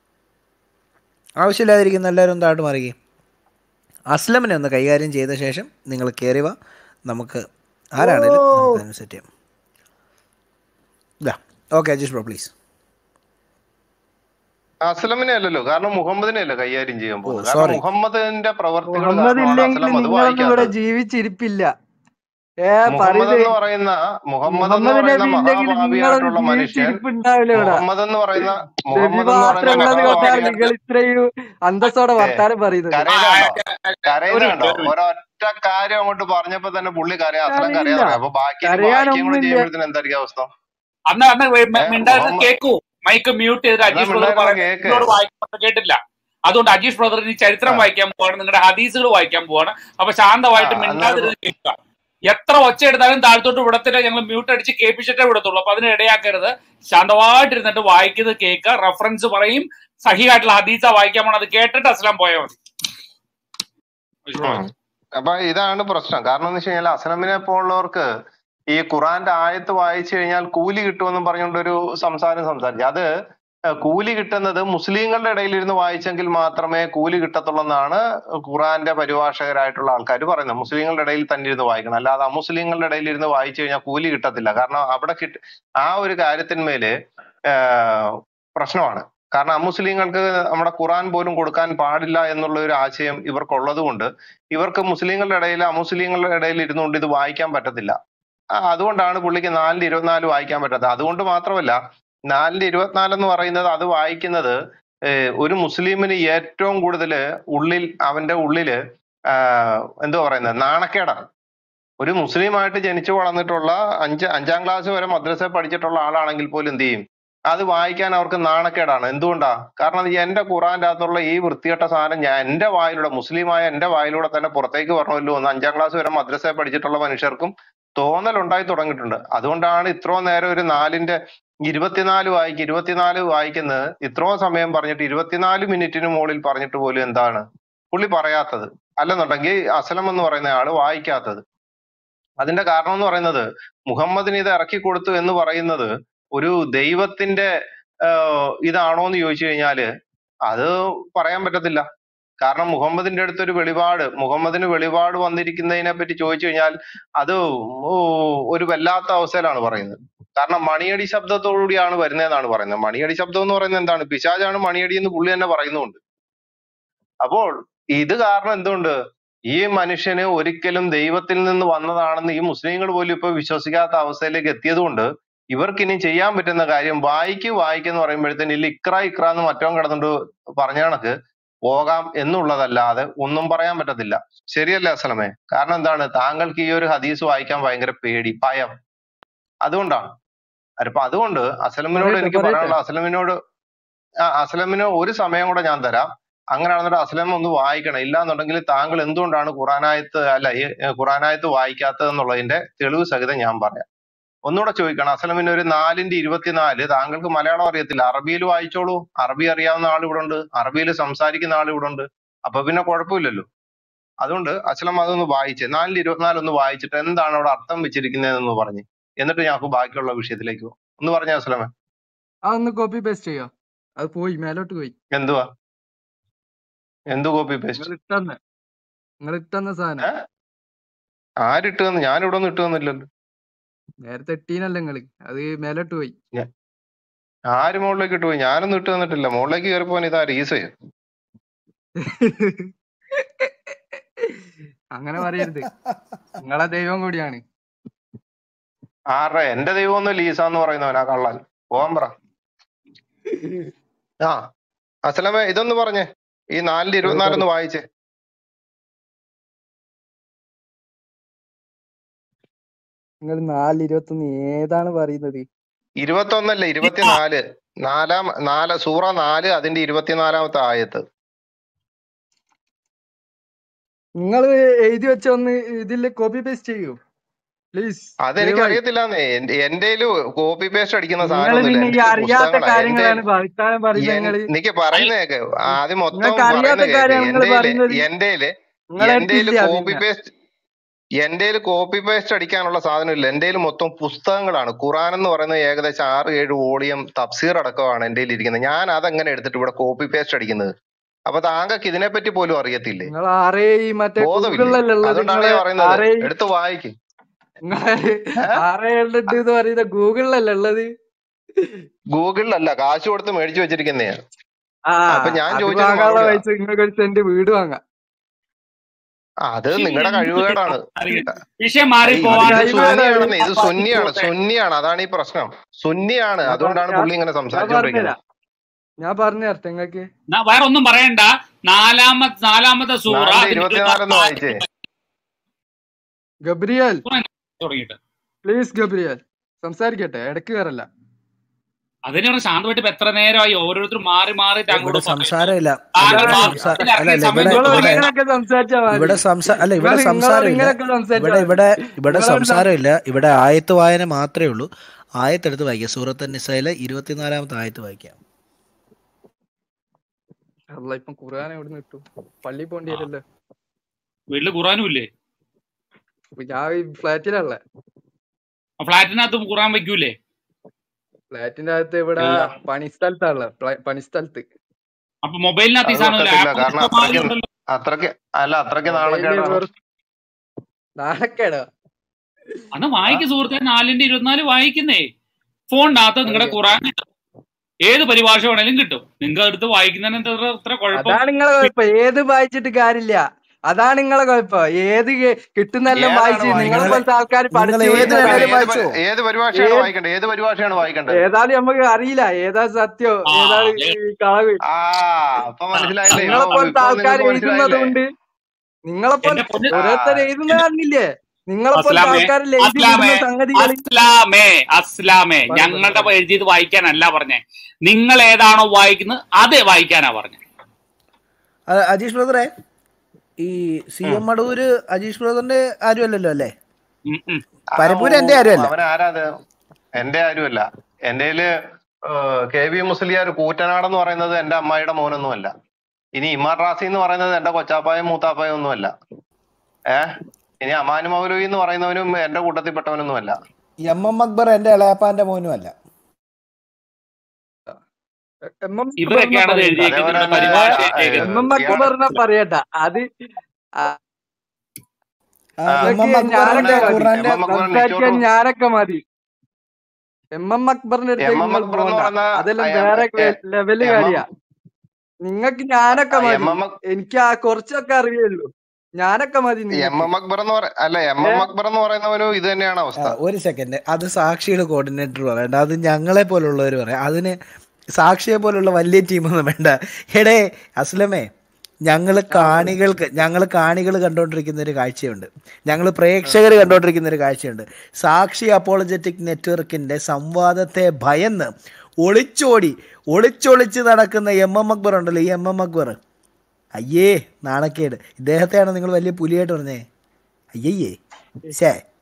ആവശ്യമില്ലാതിരിക്കുന്ന എല്ലാവരും ഒന്ന് താഴോട്ട് മറികി അസ്ലമിനെ ഒന്ന് കൈകാര്യം ചെയ്ത ശേഷം നിങ്ങൾ കയറി വാ നമുക്ക് ആരാണേലും നമുക്ക് അതിന് സെറ്റ് ചെയ്യാം ഇതാ ഓക്കെ അജീഷ് ബ്രോ പ്ലീസ് അസ്ലമിനെ അല്ലല്ലോ കാരണം മുഹമ്മദിനെ അല്ലേ കൈകാര്യം ചെയ്യാൻ ഓ പോകുന്നത് കാരണം സോറി മുഹമ്മദിന്റെ പ്രവർത്തികൾ മുഹമ്മദ് കാരണമാണ് ഇല്ലെങ്കിൽ അസ്ലം അത് നിങ്ങളൊന്നും ഇവിടെ വായിക്കാത്തത് ജീവിച്ചിരിപ്പില്ല ഏ മുഹമ്മദ് പറയുന്നത് എന്ന് പറയുന്ന മുഹമ്മദ് എന്ന് മുഹമ്മദ് പറയുന്ന നബി ഇല്ലെങ്കിൽ നിങ്ങളൊന്നും മഹാഭാവിയായിട്ടുള്ള മനുഷ്യൻ ജീവിച്ചിരിപ്പുണ്ടാവില്ല ഇവിടെ മുഹമ്മദ് എന്ന് പറയുന്ന നബി മുഹമ്മദ് എന്ന് മാത്രം പറയുന്ന ഉള്ളത് കൊണ്ടാണ് നിങ്ങൾ മഹാഭാവിയായിട്ട് ഇത്രയും അന്തസ്സോടെ ഏ വർത്താനം പറയുന്നത് കരയുന്നുണ്ടോ ഒരു കരയുന്നുണ്ടോ മിനിറ്റ് ഒരു മിനിറ്റ് ഒരൊറ്റ കാര്യം അങ്ങോട്ട് പറഞ്ഞപ്പോ തന്നെ പുള്ളി കരയാ അസ്ലം കരയാൻ കരയില്ല തുടങ്ങി അപ്പൊ ബാക്കി ഇനി വായിക്കുകയും കൂടെ കരയാനൊന്നുമില്ല ചെയ്യുമ്പോഴത്തേന് എന്തായിരിക്കും അവസ്ഥ അന്ന് അന്ന് ഏഹ് മിണ്ടായിരുന്ന മുഹമ്മദ് കേക്കൂ മൈക്ക് മ്യൂട്ട് ചെയ്ത് എന്നാ അജീഷ് ബ്രദർ മിണ്ടായിരുന്ന പറയുന്നത് കേക്ക് നിങ്ങളോട് വായിക്കാൻ കേട്ടില്ല അതുകൊണ്ട് അജീഷ് ബ്രദർ ഇനി ആ ചരിത്രം വായിക്കാൻ പോവാണ് നിങ്ങളുടെ ഹദീസുകൾ വായിക്കാൻ പോവാണ് അപ്പൊ ശാന്തമായിട്ട് ആ അന്നേരം മിണ്ടാതിരുന്ന് കേൾക്കുക എത്ര ഒച്ച എടുത്താലും താഴത്തോട്ട് വിടത്തില്ല ഞങ്ങൾ മ്യൂട്ട് അടിച്ച് കേൾപ്പിച്ചിട്ടേ വിടത്തുള്ളൂ അപ്പൊ അതിന് ഇടയാക്കരുത് ശാന്തമായിട്ടിരുന്നിട്ട് വായിക്കുന്നത് കേൾക്കുക റെഫറൻസ് പറയും സഹിയായിട്ടുള്ള ഹദീസ വായിക്കാൻ പോണം അത് കേട്ടിട്ട് അസ്ലാം പോയാൽ മതി അജീഷ് ബ്രദർ ഉം. അപ്പൊ ഇതാണ് പ്രശ്നം കാരണം എന്ന് വെച്ച് കഴിഞ്ഞാൽ അസ്ലമിനെ പോലുള്ളവർക്ക് ഈ ഖുറാന്റെ ആയത്ത് വായിച്ചു കഴിഞ്ഞാൽ കൂലി കിട്ടുമെന്നും പറഞ്ഞുകൊണ്ടൊരു സംസാരം സംസാരിച്ചു അത് ഏഹ് കൂലി കിട്ടുന്നത് മുസ്ലിങ്ങളുടെ ഇടയിൽ ഇരുന്ന് വായിച്ചെങ്കിൽ മാത്രമേ കൂലി കിട്ടത്തുള്ളൂ എന്നാണ് ഖുറാന്റെ പരിഭാഷകരായിട്ടുള്ള ആൾക്കാർ പറയുന്നത് മുസ്ലിങ്ങളുടെ ഇടയിൽ തന്നെ ഇരുന്ന് വായിക്കണം അല്ലാതെ അമുസ്ലിങ്ങളുടെ ഇടയിൽ ഇരുന്ന് വായിച്ചു കഴിഞ്ഞാൽ കൂലി കിട്ടത്തില്ല കാരണം അവിടെ കിട്ട ആ ഒരു കാര്യത്തിന്മേല് ഏഹ് പ്രശ്നമാണ് കാരണം അമുസ്ലിങ്ങൾക്ക് നമ്മുടെ ഖുറാൻ പോലും കൊടുക്കാൻ പാടില്ല എന്നുള്ള ഒരു ആശയം ഇവർക്കുള്ളത് കൊണ്ട് ഇവർക്ക് മുസ്ലിങ്ങളുടെ ഇടയിൽ അമുസ്ലിങ്ങളുടെ ഇടയിൽ ഇരുന്നുകൊണ്ട് ഇത് വായിക്കാൻ പറ്റത്തില്ല ആ, അതുകൊണ്ടാണ് പുള്ളിക്ക് നാലിന്റെ ഇരുപത്തിനാല് വായിക്കാൻ പറ്റാത്തത് അതുകൊണ്ട് മാത്രമല്ല നാലിന്റെ ഇരുപത്തിനാല് എന്ന് പറയുന്നത് അത് വായിക്കുന്നത് ഏഹ്, ഒരു മുസ്ലിമിന് ഏറ്റവും കൂടുതൽ ഉള്ളിൽ അവന്റെ ഉള്ളില് ആഹ്, എന്തുവാ പറയുന്നത് നാണക്കേടാണ് ഒരു മുസ്ലിമായിട്ട് ജനിച്ചു വളർന്നിട്ടുള്ള അഞ്ച് അഞ്ചാം ക്ലാസ് വരെ മദ്രസ പഠിച്ചിട്ടുള്ള ആളാണെങ്കിൽ പോലും എന്ത് ചെയ്യും അത് വായിക്കാൻ അവർക്ക് നാണക്കേടാണ് എന്തുകൊണ്ടാ കാരണം ഈ എന്റെ ഖുറാന്റെ അകത്തുള്ള ഈ വൃത്തികെട്ട സാധനം ഞാൻ എന്റെ വായിലൂടെ മുസ്ലിമായ എന്റെ വായിലൂടെ തന്നെ പുറത്തേക്ക് വരണമല്ലോ എന്ന് അഞ്ചാം ക്ലാസ് വരെ മദ്രസ പഠിച്ചിട്ടുള്ള മനുഷ്യർക്കും തോന്നൽ ഉണ്ടായി തുടങ്ങിയിട്ടുണ്ട് അതുകൊണ്ടാണ് ഇത്രയും നേരം ഒരു നാലിന്റെ ഇരുപത്തിനാല് വായിക്ക് ഇരുപത്തിനാല് വായിക്കുന്നത് ഇത്രയും സമയം പറഞ്ഞിട്ട് ഇരുപത്തിനാല് മിനിറ്റിന് മുകളിൽ പറഞ്ഞിട്ട് പോലും എന്താണ് പുള്ളി പറയാത്തത് അല്ലെന്നുണ്ടെങ്കിൽ അസലം എന്ന് പറയുന്ന ആള് വായിക്കാത്തത് അതിന്റെ കാരണം എന്ന് പറയുന്നത് മുഹമ്മദിന് ഇത് ഇറക്കി കൊടുത്തു എന്ന് പറയുന്നത് ഒരു ദൈവത്തിന്റെ ആഹ് ഇതാണോ എന്ന് ചോദിച്ചു കഴിഞ്ഞാല് അത് പറയാൻ പറ്റത്തില്ല കാരണം മുഹമ്മദിന്റെ അടുത്ത് ഒരു വെളിപാട് മുഹമ്മദിന് വെളിപാട് വന്നിരിക്കുന്നതിനെ പറ്റി ചോദിച്ചു കഴിഞ്ഞാൽ അത് ഓ ഒരു വല്ലാത്ത അവസ്ഥയിലാണ് പറയുന്നത് കാരണം മണിയടി ശബ്ദത്തോടുകൂടിയാണ് വരുന്നതെന്നാണ് പറയുന്നത് മണിയടി ശബ്ദം എന്ന് പറയുന്നത് എന്താണ് പിശാചാണ് മണിയടി എന്ന് പുള്ളി തന്നെ പറയുന്നുണ്ട് അപ്പോൾ ഇത് കാരണം എന്തുകൊണ്ട് ഈ മനുഷ്യന് ഒരിക്കലും ദൈവത്തിൽ നിന്ന് വന്നതാണെന്ന് ഈ മുസ്ലിങ്ങൾ പോലും ഇപ്പൊ വിശ്വസിക്കാത്ത അവസ്ഥയിലേക്ക് എത്തിയത് കൊണ്ട് ഇവർക്ക് ഇനി ചെയ്യാൻ പറ്റുന്ന കാര്യം വായിക്ക് വായിക്കെന്ന് പറയുമ്പോഴത്തേന് ഇല്ല ഇക്ര ഇക്ര എന്ന് മറ്റവൻ കിടന്നിട്ട് പറഞ്ഞ കണക്ക് പോകാം എന്നുള്ളതല്ലാതെ ഒന്നും പറയാൻ പറ്റത്തില്ല ശരിയല്ലേ അസലമേ കാരണം എന്താണ് താങ്കൾക്ക് ഈ ഒരു ഹദീസ് വായിക്കാൻ ഭയങ്കര പേടി ഭയം അതുകൊണ്ടാണ് അപ്പൊ അതുകൊണ്ട് അസലമിനോട് പറയട്ടെ എനിക്ക് പറയട്ടെ പറയാനുള്ള അസലമിനോട് ആ അസലമിന് ഒരു സമയം കൂടെ ഞാൻ തരാം അങ്ങനെയാണെന്നുണ്ടെങ്കിൽ അസ്ലം ഒന്ന് വായിക്കണം ഇല്ലാന്നുണ്ടെങ്കിൽ താങ്കൾ എന്തുകൊണ്ടാണ് ഖുറാനായത്ത് അല്ല ഈ ഏ, ഖുറാനായത്ത് വായിക്കാത്തത് എന്നുള്ളതിന്റെ തെളിവ് സഹിതം ഞാൻ പറയാം ഒന്നുകൂടെ ചോദിക്കണം അസ്ലമിന് ഒരു നാലിന്റെ ഇരുപത്തിനാല് താങ്കൾക്ക് മലയാളം അറിയത്തില്ല അറബിയിൽ വായിച്ചോളൂ അറബി അറിയാവുന്ന ആൾ ഇവിടെ ഉണ്ട് അറബിയിൽ സംസാരിക്കുന്ന ആൾ ഇവിടെ ഉണ്ട് അപ്പൊ പിന്നെ കുഴപ്പമില്ലല്ലോ അതുകൊണ്ട് അസ്ലം അതൊന്ന് വായിച്ച് നാലിന്റെ ഇരുപത്തിനാല് ഒന്ന് വായിച്ചിട്ട് എന്താണ് അവിടെ അർത്ഥം വെച്ചിരിക്കുന്നതെന്ന് പറഞ്ഞ് എന്നിട്ട് ഞങ്ങൾക്ക് ബാക്കിയുള്ള വിഷയത്തിലേക്ക് പോകാം ഒന്ന് പറഞ്ഞ അസ്ലമേ ആ ഒന്ന് കോപ്പി പേസ്റ്റ് ചെയ്യോ അത് പോയി മേലോട്ട് പോയി എന്തുവാ എന്ത് കോപ്പി പേസ്റ്റ് നിങ്ങൾ ഇട്ടെന്ന് നിങ്ങൾ ഇട്ടെന്ന സാധനം ഏ ആരിട്ട് തന്നു ഞാനിവിടെ ഒന്നും ഇട്ട് തന്നില്ലല്ലോ നേരത്തെ ഇട്ടീനല്ല നിങ്ങള് അത് മേലോട്ട് പോയി ഞ- ആര് മുകളിലേക്ക് ഇട്ട് പോയി ഞാനൊന്നും ഇട്ട് തന്നിട്ടില്ല മുകളിലേക്ക് കയറി പോകാൻ ഇതാ ഈസയോ അങ്ങനെ പറയരുത് നിങ്ങളെ ദൈവം കൂടിയാണ് ആരുടെ എന്റെ ദൈവം ഒന്നും ലീസ എന്ന് പറയുന്നവനാ കള്ളൻ പോവാൻ പറ ആ അസലമേ ഇതൊന്ന് പറഞ്ഞേ ഈ നാലിന്റെ ഇരുപത്തിനാലൊന്ന് വായിച്ചേ നിങ്ങൾ നാല് ഇരുപത്തൊന്ന് ഏതാണ് പറയുന്നത് ഇരുപത്തൊന്നല്ല ഇരുപത്തിനാല് നാലാം നാല് സൂറ നാല് അതിന്റെ ഇരുപത്തിനാലാമത്തെ ആയത്ത് നിങ്ങൾ എഴുതി വെച്ച ഒന്ന് ഇതില് കോപ്പി പേസ്റ്റ് ചെയ്യൂ പ്ലീസ് അതെനിക്ക് ദയവായി അറിയത്തില്ലാന്നേ എന്റെ കോപ്പി പേസ്റ്റ് അടിക്കുന്ന നിങ്ങൾ സാധനമൊന്നുമില്ല പിന്നെ ഈ എന്റെ അറിയാത്ത പുസ്തകങ്ങളാ എന്റെ കാര്യങ്ങളാണ് വർത്താനം പറയുന്നത് എൻ- നിങ്ങള് നിക്ക് പറയുന്ന കേക്ക് ആദ്യം മൊത്തം നിങ്ങൾക്ക് അറിയാത്ത പറയുന്ന കേക്ക് കാര്യമാണ് നിങ്ങൾ എന്റേല് പറയുന്നത് എന്റേല് നിങ്ങളെ എന്റേല് അടുത്തില്ല കോപ്പി പിന്നെ പേസ്റ്റ് എന്റേല് കോപ്പി പേസ്റ്റ് അടിക്കാനുള്ള സാധനമില്ല എന്റേല് മൊത്തം പുസ്തകങ്ങളാണ് ഖുറാൻ എന്ന് പറയുന്നത് ഏകദേശം ആറ് ഏഴ് വോളിയം തഫ്സീർ അടക്കമാണ് എന്റെ ഇരിക്കുന്നത് ഞാൻ അതെങ്ങനെ എടുത്തിട്ട് ഇവിടെ കോപ്പി പേസ്റ്റ് അടിക്കുന്നത് അപ്പൊ താങ്കൾക്ക് ഇതിനെപ്പറ്റി പോലും അറിയത്തില്ലേ നിങ്ങൾ ആറേ ഈ മറ്റേ ബോധമില്ലേ ഗൂഗിളിലല്ലേ ഉള്ളത് അതുകൊണ്ടാണ് നിങ്ങളെ ഞാൻ പറയുന്നത് ആറേ എടുത്ത് വായിക്ക് നിങ്ങളെ ആറേ ഉണ്ട് എന്ന് പറയുന്ന ഗൂഗിളിലല്ലേ ഉള്ളത് ഗൂഗിളിലല്ല കാശ് കൊടുത്ത് മേടിച്ചു വെച്ചിരിക്കുന്നേ ആ അപ്പൊ ഞാൻ അത് ചോദിച്ചതിന് വാങ്ങാനുള്ള മറുപടി പൈസ നിങ്ങൾക്ക് ഒരു സെന്റ് വീട് വാങ്ങാം അത് നിങ്ങളുടെ കഴിവുകേടാണ് വിഷയം ഐ, മാറി ഇത് പോവാൻ ഇത് സുന്നിയാണെന്ന് ഇത് സുന്നിയാണ് സുന്നിയാണ് അതാണ് ഈ പ്രശ്നം സുന്നിയാണ് ഞാൻ പറ- അതുകൊണ്ടാണ് ഞാൻ പുള്ളി ഇങ്ങനെ ഞാൻ സംസാരിച്ചുകൊണ്ടിരിക്കുന്നത് പറഞ്ഞുതരാം ഞാൻ പറഞ്ഞു തരട്ടെ നിങ്ങൾക്ക് ന- വേറെ ഒന്നും പറയണ്ട നാലാമത്തെ നാലാമത്തെ സൂറ നാലിന്റെ അതിന്റെ ഇരുപത്തിനാലൊന്ന് വായിച്ചേ ഗബ്രിയൽ തുടങ്ങിയിട്ട് പ്ലീസ് ഗബ്രിയൽ സംസാരിക്കട്ടെ ഇടയ്ക്ക് കയറല്ല അതിന് പറഞ്ഞ ശാന്തമായിട്ട് ഇപ്പൊ എത്ര നേരമായി ഓരോരുത്തരും മാറി മാറി ഇവിടെ താങ്കളോട് സംസാരമില്ല താങ്കൾ ഇവിടെ മാ- സംസാ ഇതിൽ അല്ല ഇറങ്ങിയ അല്ല ഇവിടെ സമയത്ത് നിങ്ങൾ ഇവിടെ ഇങ്ങനെയൊക്കെ സംസാരിച്ചാൽ മതി ഇവിടെ സംസാ അല്ല ഇവിടെ നിങ്ങൾ നിങ്ങളോട് സംസാരമില്ല ഇങ്ങനെയൊക്കെ സംസാരിച്ചാൽ ഇവിടെ മതി ഇവിടെ ഇവിടെ നിങ്ങളോട് സം- സംസാരമില്ല ഇവിടെ ആയത്ത് വായന മാത്രമേ ഉള്ളൂ ആയത്തെടുത്ത് വായിക്കാം സൂറത്ത് നിസയിലെ ഇരുപത്തിനാലാമത്തെ ആയത്ത് വായിക്കാം അല്ല ഇപ്പം ഖുർആൻ എവിടെ നിന്ന് കിട്ടും പള്ളി പോണ്ടി വരല്ലോ വീട്ടില് ഖുറാനും ഇല്ലേ ഇപ്പൊ ഞാൻ ഈ ഫ്ലാറ്റിലല്ലേ ആ ഫ്ലാറ്റിനകത്ത് ഖുറാൻ വെക്കൂലേ ഫ്ലാറ്റിന്റെ അകത്ത് ഇവിടെ ഇല്ല പണിസ്ഥലത്താണല്ലോ പ്ല- പണിസ്ഥലത്ത് അപ്പൊ മൊബൈലിനകത്ത് ഈ അത് സാധനം വെക്കത്തില്ല ആപ്പ് കാരണം ഇഷ്ടംമാതിരി അത്രയ്ക്ക് ഉണ്ടല്ലോ അത്രയ്ക്ക് അല്ല അത്രയ്ക്ക് മൊബൈലില് നാണക്കേടാണ് വെറും നാണക്കേടാ അന്ന് ആ വായിക്ക് സുഹൃത്തെ നാലിന്റെ ഇരുപത്തിനാല് വായിക്കുന്നേ ഫോണിനകത്ത് നിങ്ങളുടെ ഓക്കെ ഖുറാൻ ഏത് പരിഭാഷ വേണേലും കിട്ടും നിങ്ങൾ എടുത്ത് വായിക്കുന്നതിന് എന്താ ഇത്ര ഇത്ര കുഴപ്പം അതാണ് നിങ്ങളെ കുഴപ്പം ഏത് വായിച്ചിട്ട് കാര്യമില്ല അതാണ് നിങ്ങളെ കുഴപ്പം ഏത് കെ- കിട്ടുന്നെല്ലാം ഏതാണ് വായിച്ച് നിങ്ങളെ വായിക്കേണ്ടത് പോലത്തെ ആൾക്കാർ നിങ്ങൾ പഠിച്ചു ഏത് വരുന്ന ഏത് വേണേലും കാര്യം ഏത് പ- വായിച്ചോ ഏത് പരിഭാഷയാണ് ഏത് വായിക്കേണ്ടത് ഏത് പരിഭാഷയാണ് വായിക്കേണ്ടത് ഏതായാലും നമുക്ക് അറിയില്ല ഏതാ സത്യോ ആ ഏതാണ് അതെ. ഈ കളവ് ആ അപ്പൊ മനസ്സിലായില്ലേ നിങ്ങളെ ഇപ്പൊ പോലത്തെ ഇപ്പൊ ആൾക്കാർ നിങ്ങൾക്ക് എഴുതുന്നത് മനസ്സിലായില്ലേ കൊണ്ട് നിങ്ങളെ എന്റെ പോലത്തെ പൊന്ന് ആ ഓരോരുത്തർ എഴുതുന്ന കാണില്ലേ നിങ്ങളെ പോലത്തെ അസ്ലാമേ ആൾക്കാരിൽ എഴുതി അസ്ലാമേ വിടുന്ന സംഗതികൾ അസ്ലാമേ അസ്ലാമേ പറ പറ ഞങ്ങളുടെ പറ എഴുതിയത് വായിക്കാനല്ല പറഞ്ഞേ നിങ്ങൾ ഏതാണോ വായിക്കുന്നത് അത് വായിക്കാനാ പറഞ്ഞത് അത് അജീഷ് ബ്രദറെ ഈ സി ഉം. എം മടൂര് അജീഷ് ബ്രദറിന്റെ ആരുമല്ലല്ലോ അല്ലേ ഉം ഉം. ആ പരപ്പൂര് ഓ എന്റെ ആരുമല്ല അവൻ ആരാത് എന്റെ ആരുമല്ല എന്റെ കെ വി മുസ്ലിയാർ കൂറ്റനാടെന്ന് പറയുന്നത് എന്റെ അമ്മായിയുടെ മോനൊന്നുമല്ല ഇനി ഇമാർ റാസി എന്ന് പറയുന്നത് എന്റെ കൊച്ചാപ്പായും മൂത്താപ്പായും ഒന്നുമല്ല ഏഹ് ഇനി അമാനു മൗലവി എന്ന് പറയുന്നവനും എന്റെ കൂട്ടത്തിൽപ്പെട്ടവനൊന്നുമല്ല എം എം അക്ബർ എന്റെ ഇളയപ്പാന്റെ മോനും അല്ല എം എം അക്ബറിനെ ഇവരൊക്കെയാണ് അത് പറയണ്ട എഴുതിയേക്കുന്നത് അതേപോലെ ഇവിടെ തന്നെ പരിഭാഷയൊക്കെ എം എഴുതുന്നത് എം അക്ബറിനെ പറയണ്ട അത് ആ, ആ എം എം നിങ്ങൾക്ക് അക്ബറിന്റെ ഞാനൊക്കെ മതി ഖുറാന്റെ എം എം അക്ബർ സംസാരിക്കാൻ നിച്ചോട്ട് ഞാനൊക്കെ മതി എം എം അക്ബറിന്റെ എം അടുത്തേക്ക് എം നിങ്ങൾ അക്ബർ എന്ന് പോകണ്ട പറഞ്ഞ അതെല്ലാം എം വേറെ എ- ലെവല് എം എം കാര്യാ നിങ്ങക്ക് ഞാനൊക്കെ എം മതി എം അക്- എനിക്ക് ആ കുറച്ചൊക്കെ അറിയുള്ളൂ ഞാനൊക്കെ മതി എം നിങ്ങക്ക് എം അക്ബർ എന്ന് പറ അല്ല എം ഏ എം അക്ബർ എന്ന് പറയുന്നവനും ഇത് തന്നെയാണ് ആ, അവസ്ഥ ഒരു സെക്കൻഡ് അത് സാക്ഷിയുടെ കോർഡിനേറ്റർ പറയണ്ട അത് ഞങ്ങളെ പോലുള്ളവർ പറയാം അതിന് സാക്ഷിയെ പോലുള്ള വലിയ ടീമൊന്നും വേണ്ട എടേ അസ്ലമേ ഞങ്ങൾ ആ പറ കാണികൾക്ക് ഞങ്ങൾ കാണികൾ കണ്ടുകൊണ്ടിരിക്കുന്ന ഒരു കാഴ്ചയുണ്ട് ഞങ്ങൾ പ്രേക്ഷകർ കണ്ടുകൊണ്ടിരിക്കുന്ന ഒരു കാഴ്ചയുണ്ട് സാക്ഷി അപ്പോളജറ്റിക് നെറ്റ്വർക്കിന്റെ സംവാദത്തെ ഭയന്ന് ഒളിച്ചോടി ഒളിച്ചൊളിച്ച് നടക്കുന്ന എം എം അക്ബർ ഉണ്ടല്ലോ ഈ എം എം അക്ബർ അയ്യേ നാണക്കേട് ഇദ്ദേഹത്തെയാണ് നിങ്ങൾ വലിയ പുലിയായിട്ട് പറഞ്ഞേ അയ്യയ്യേ ശേ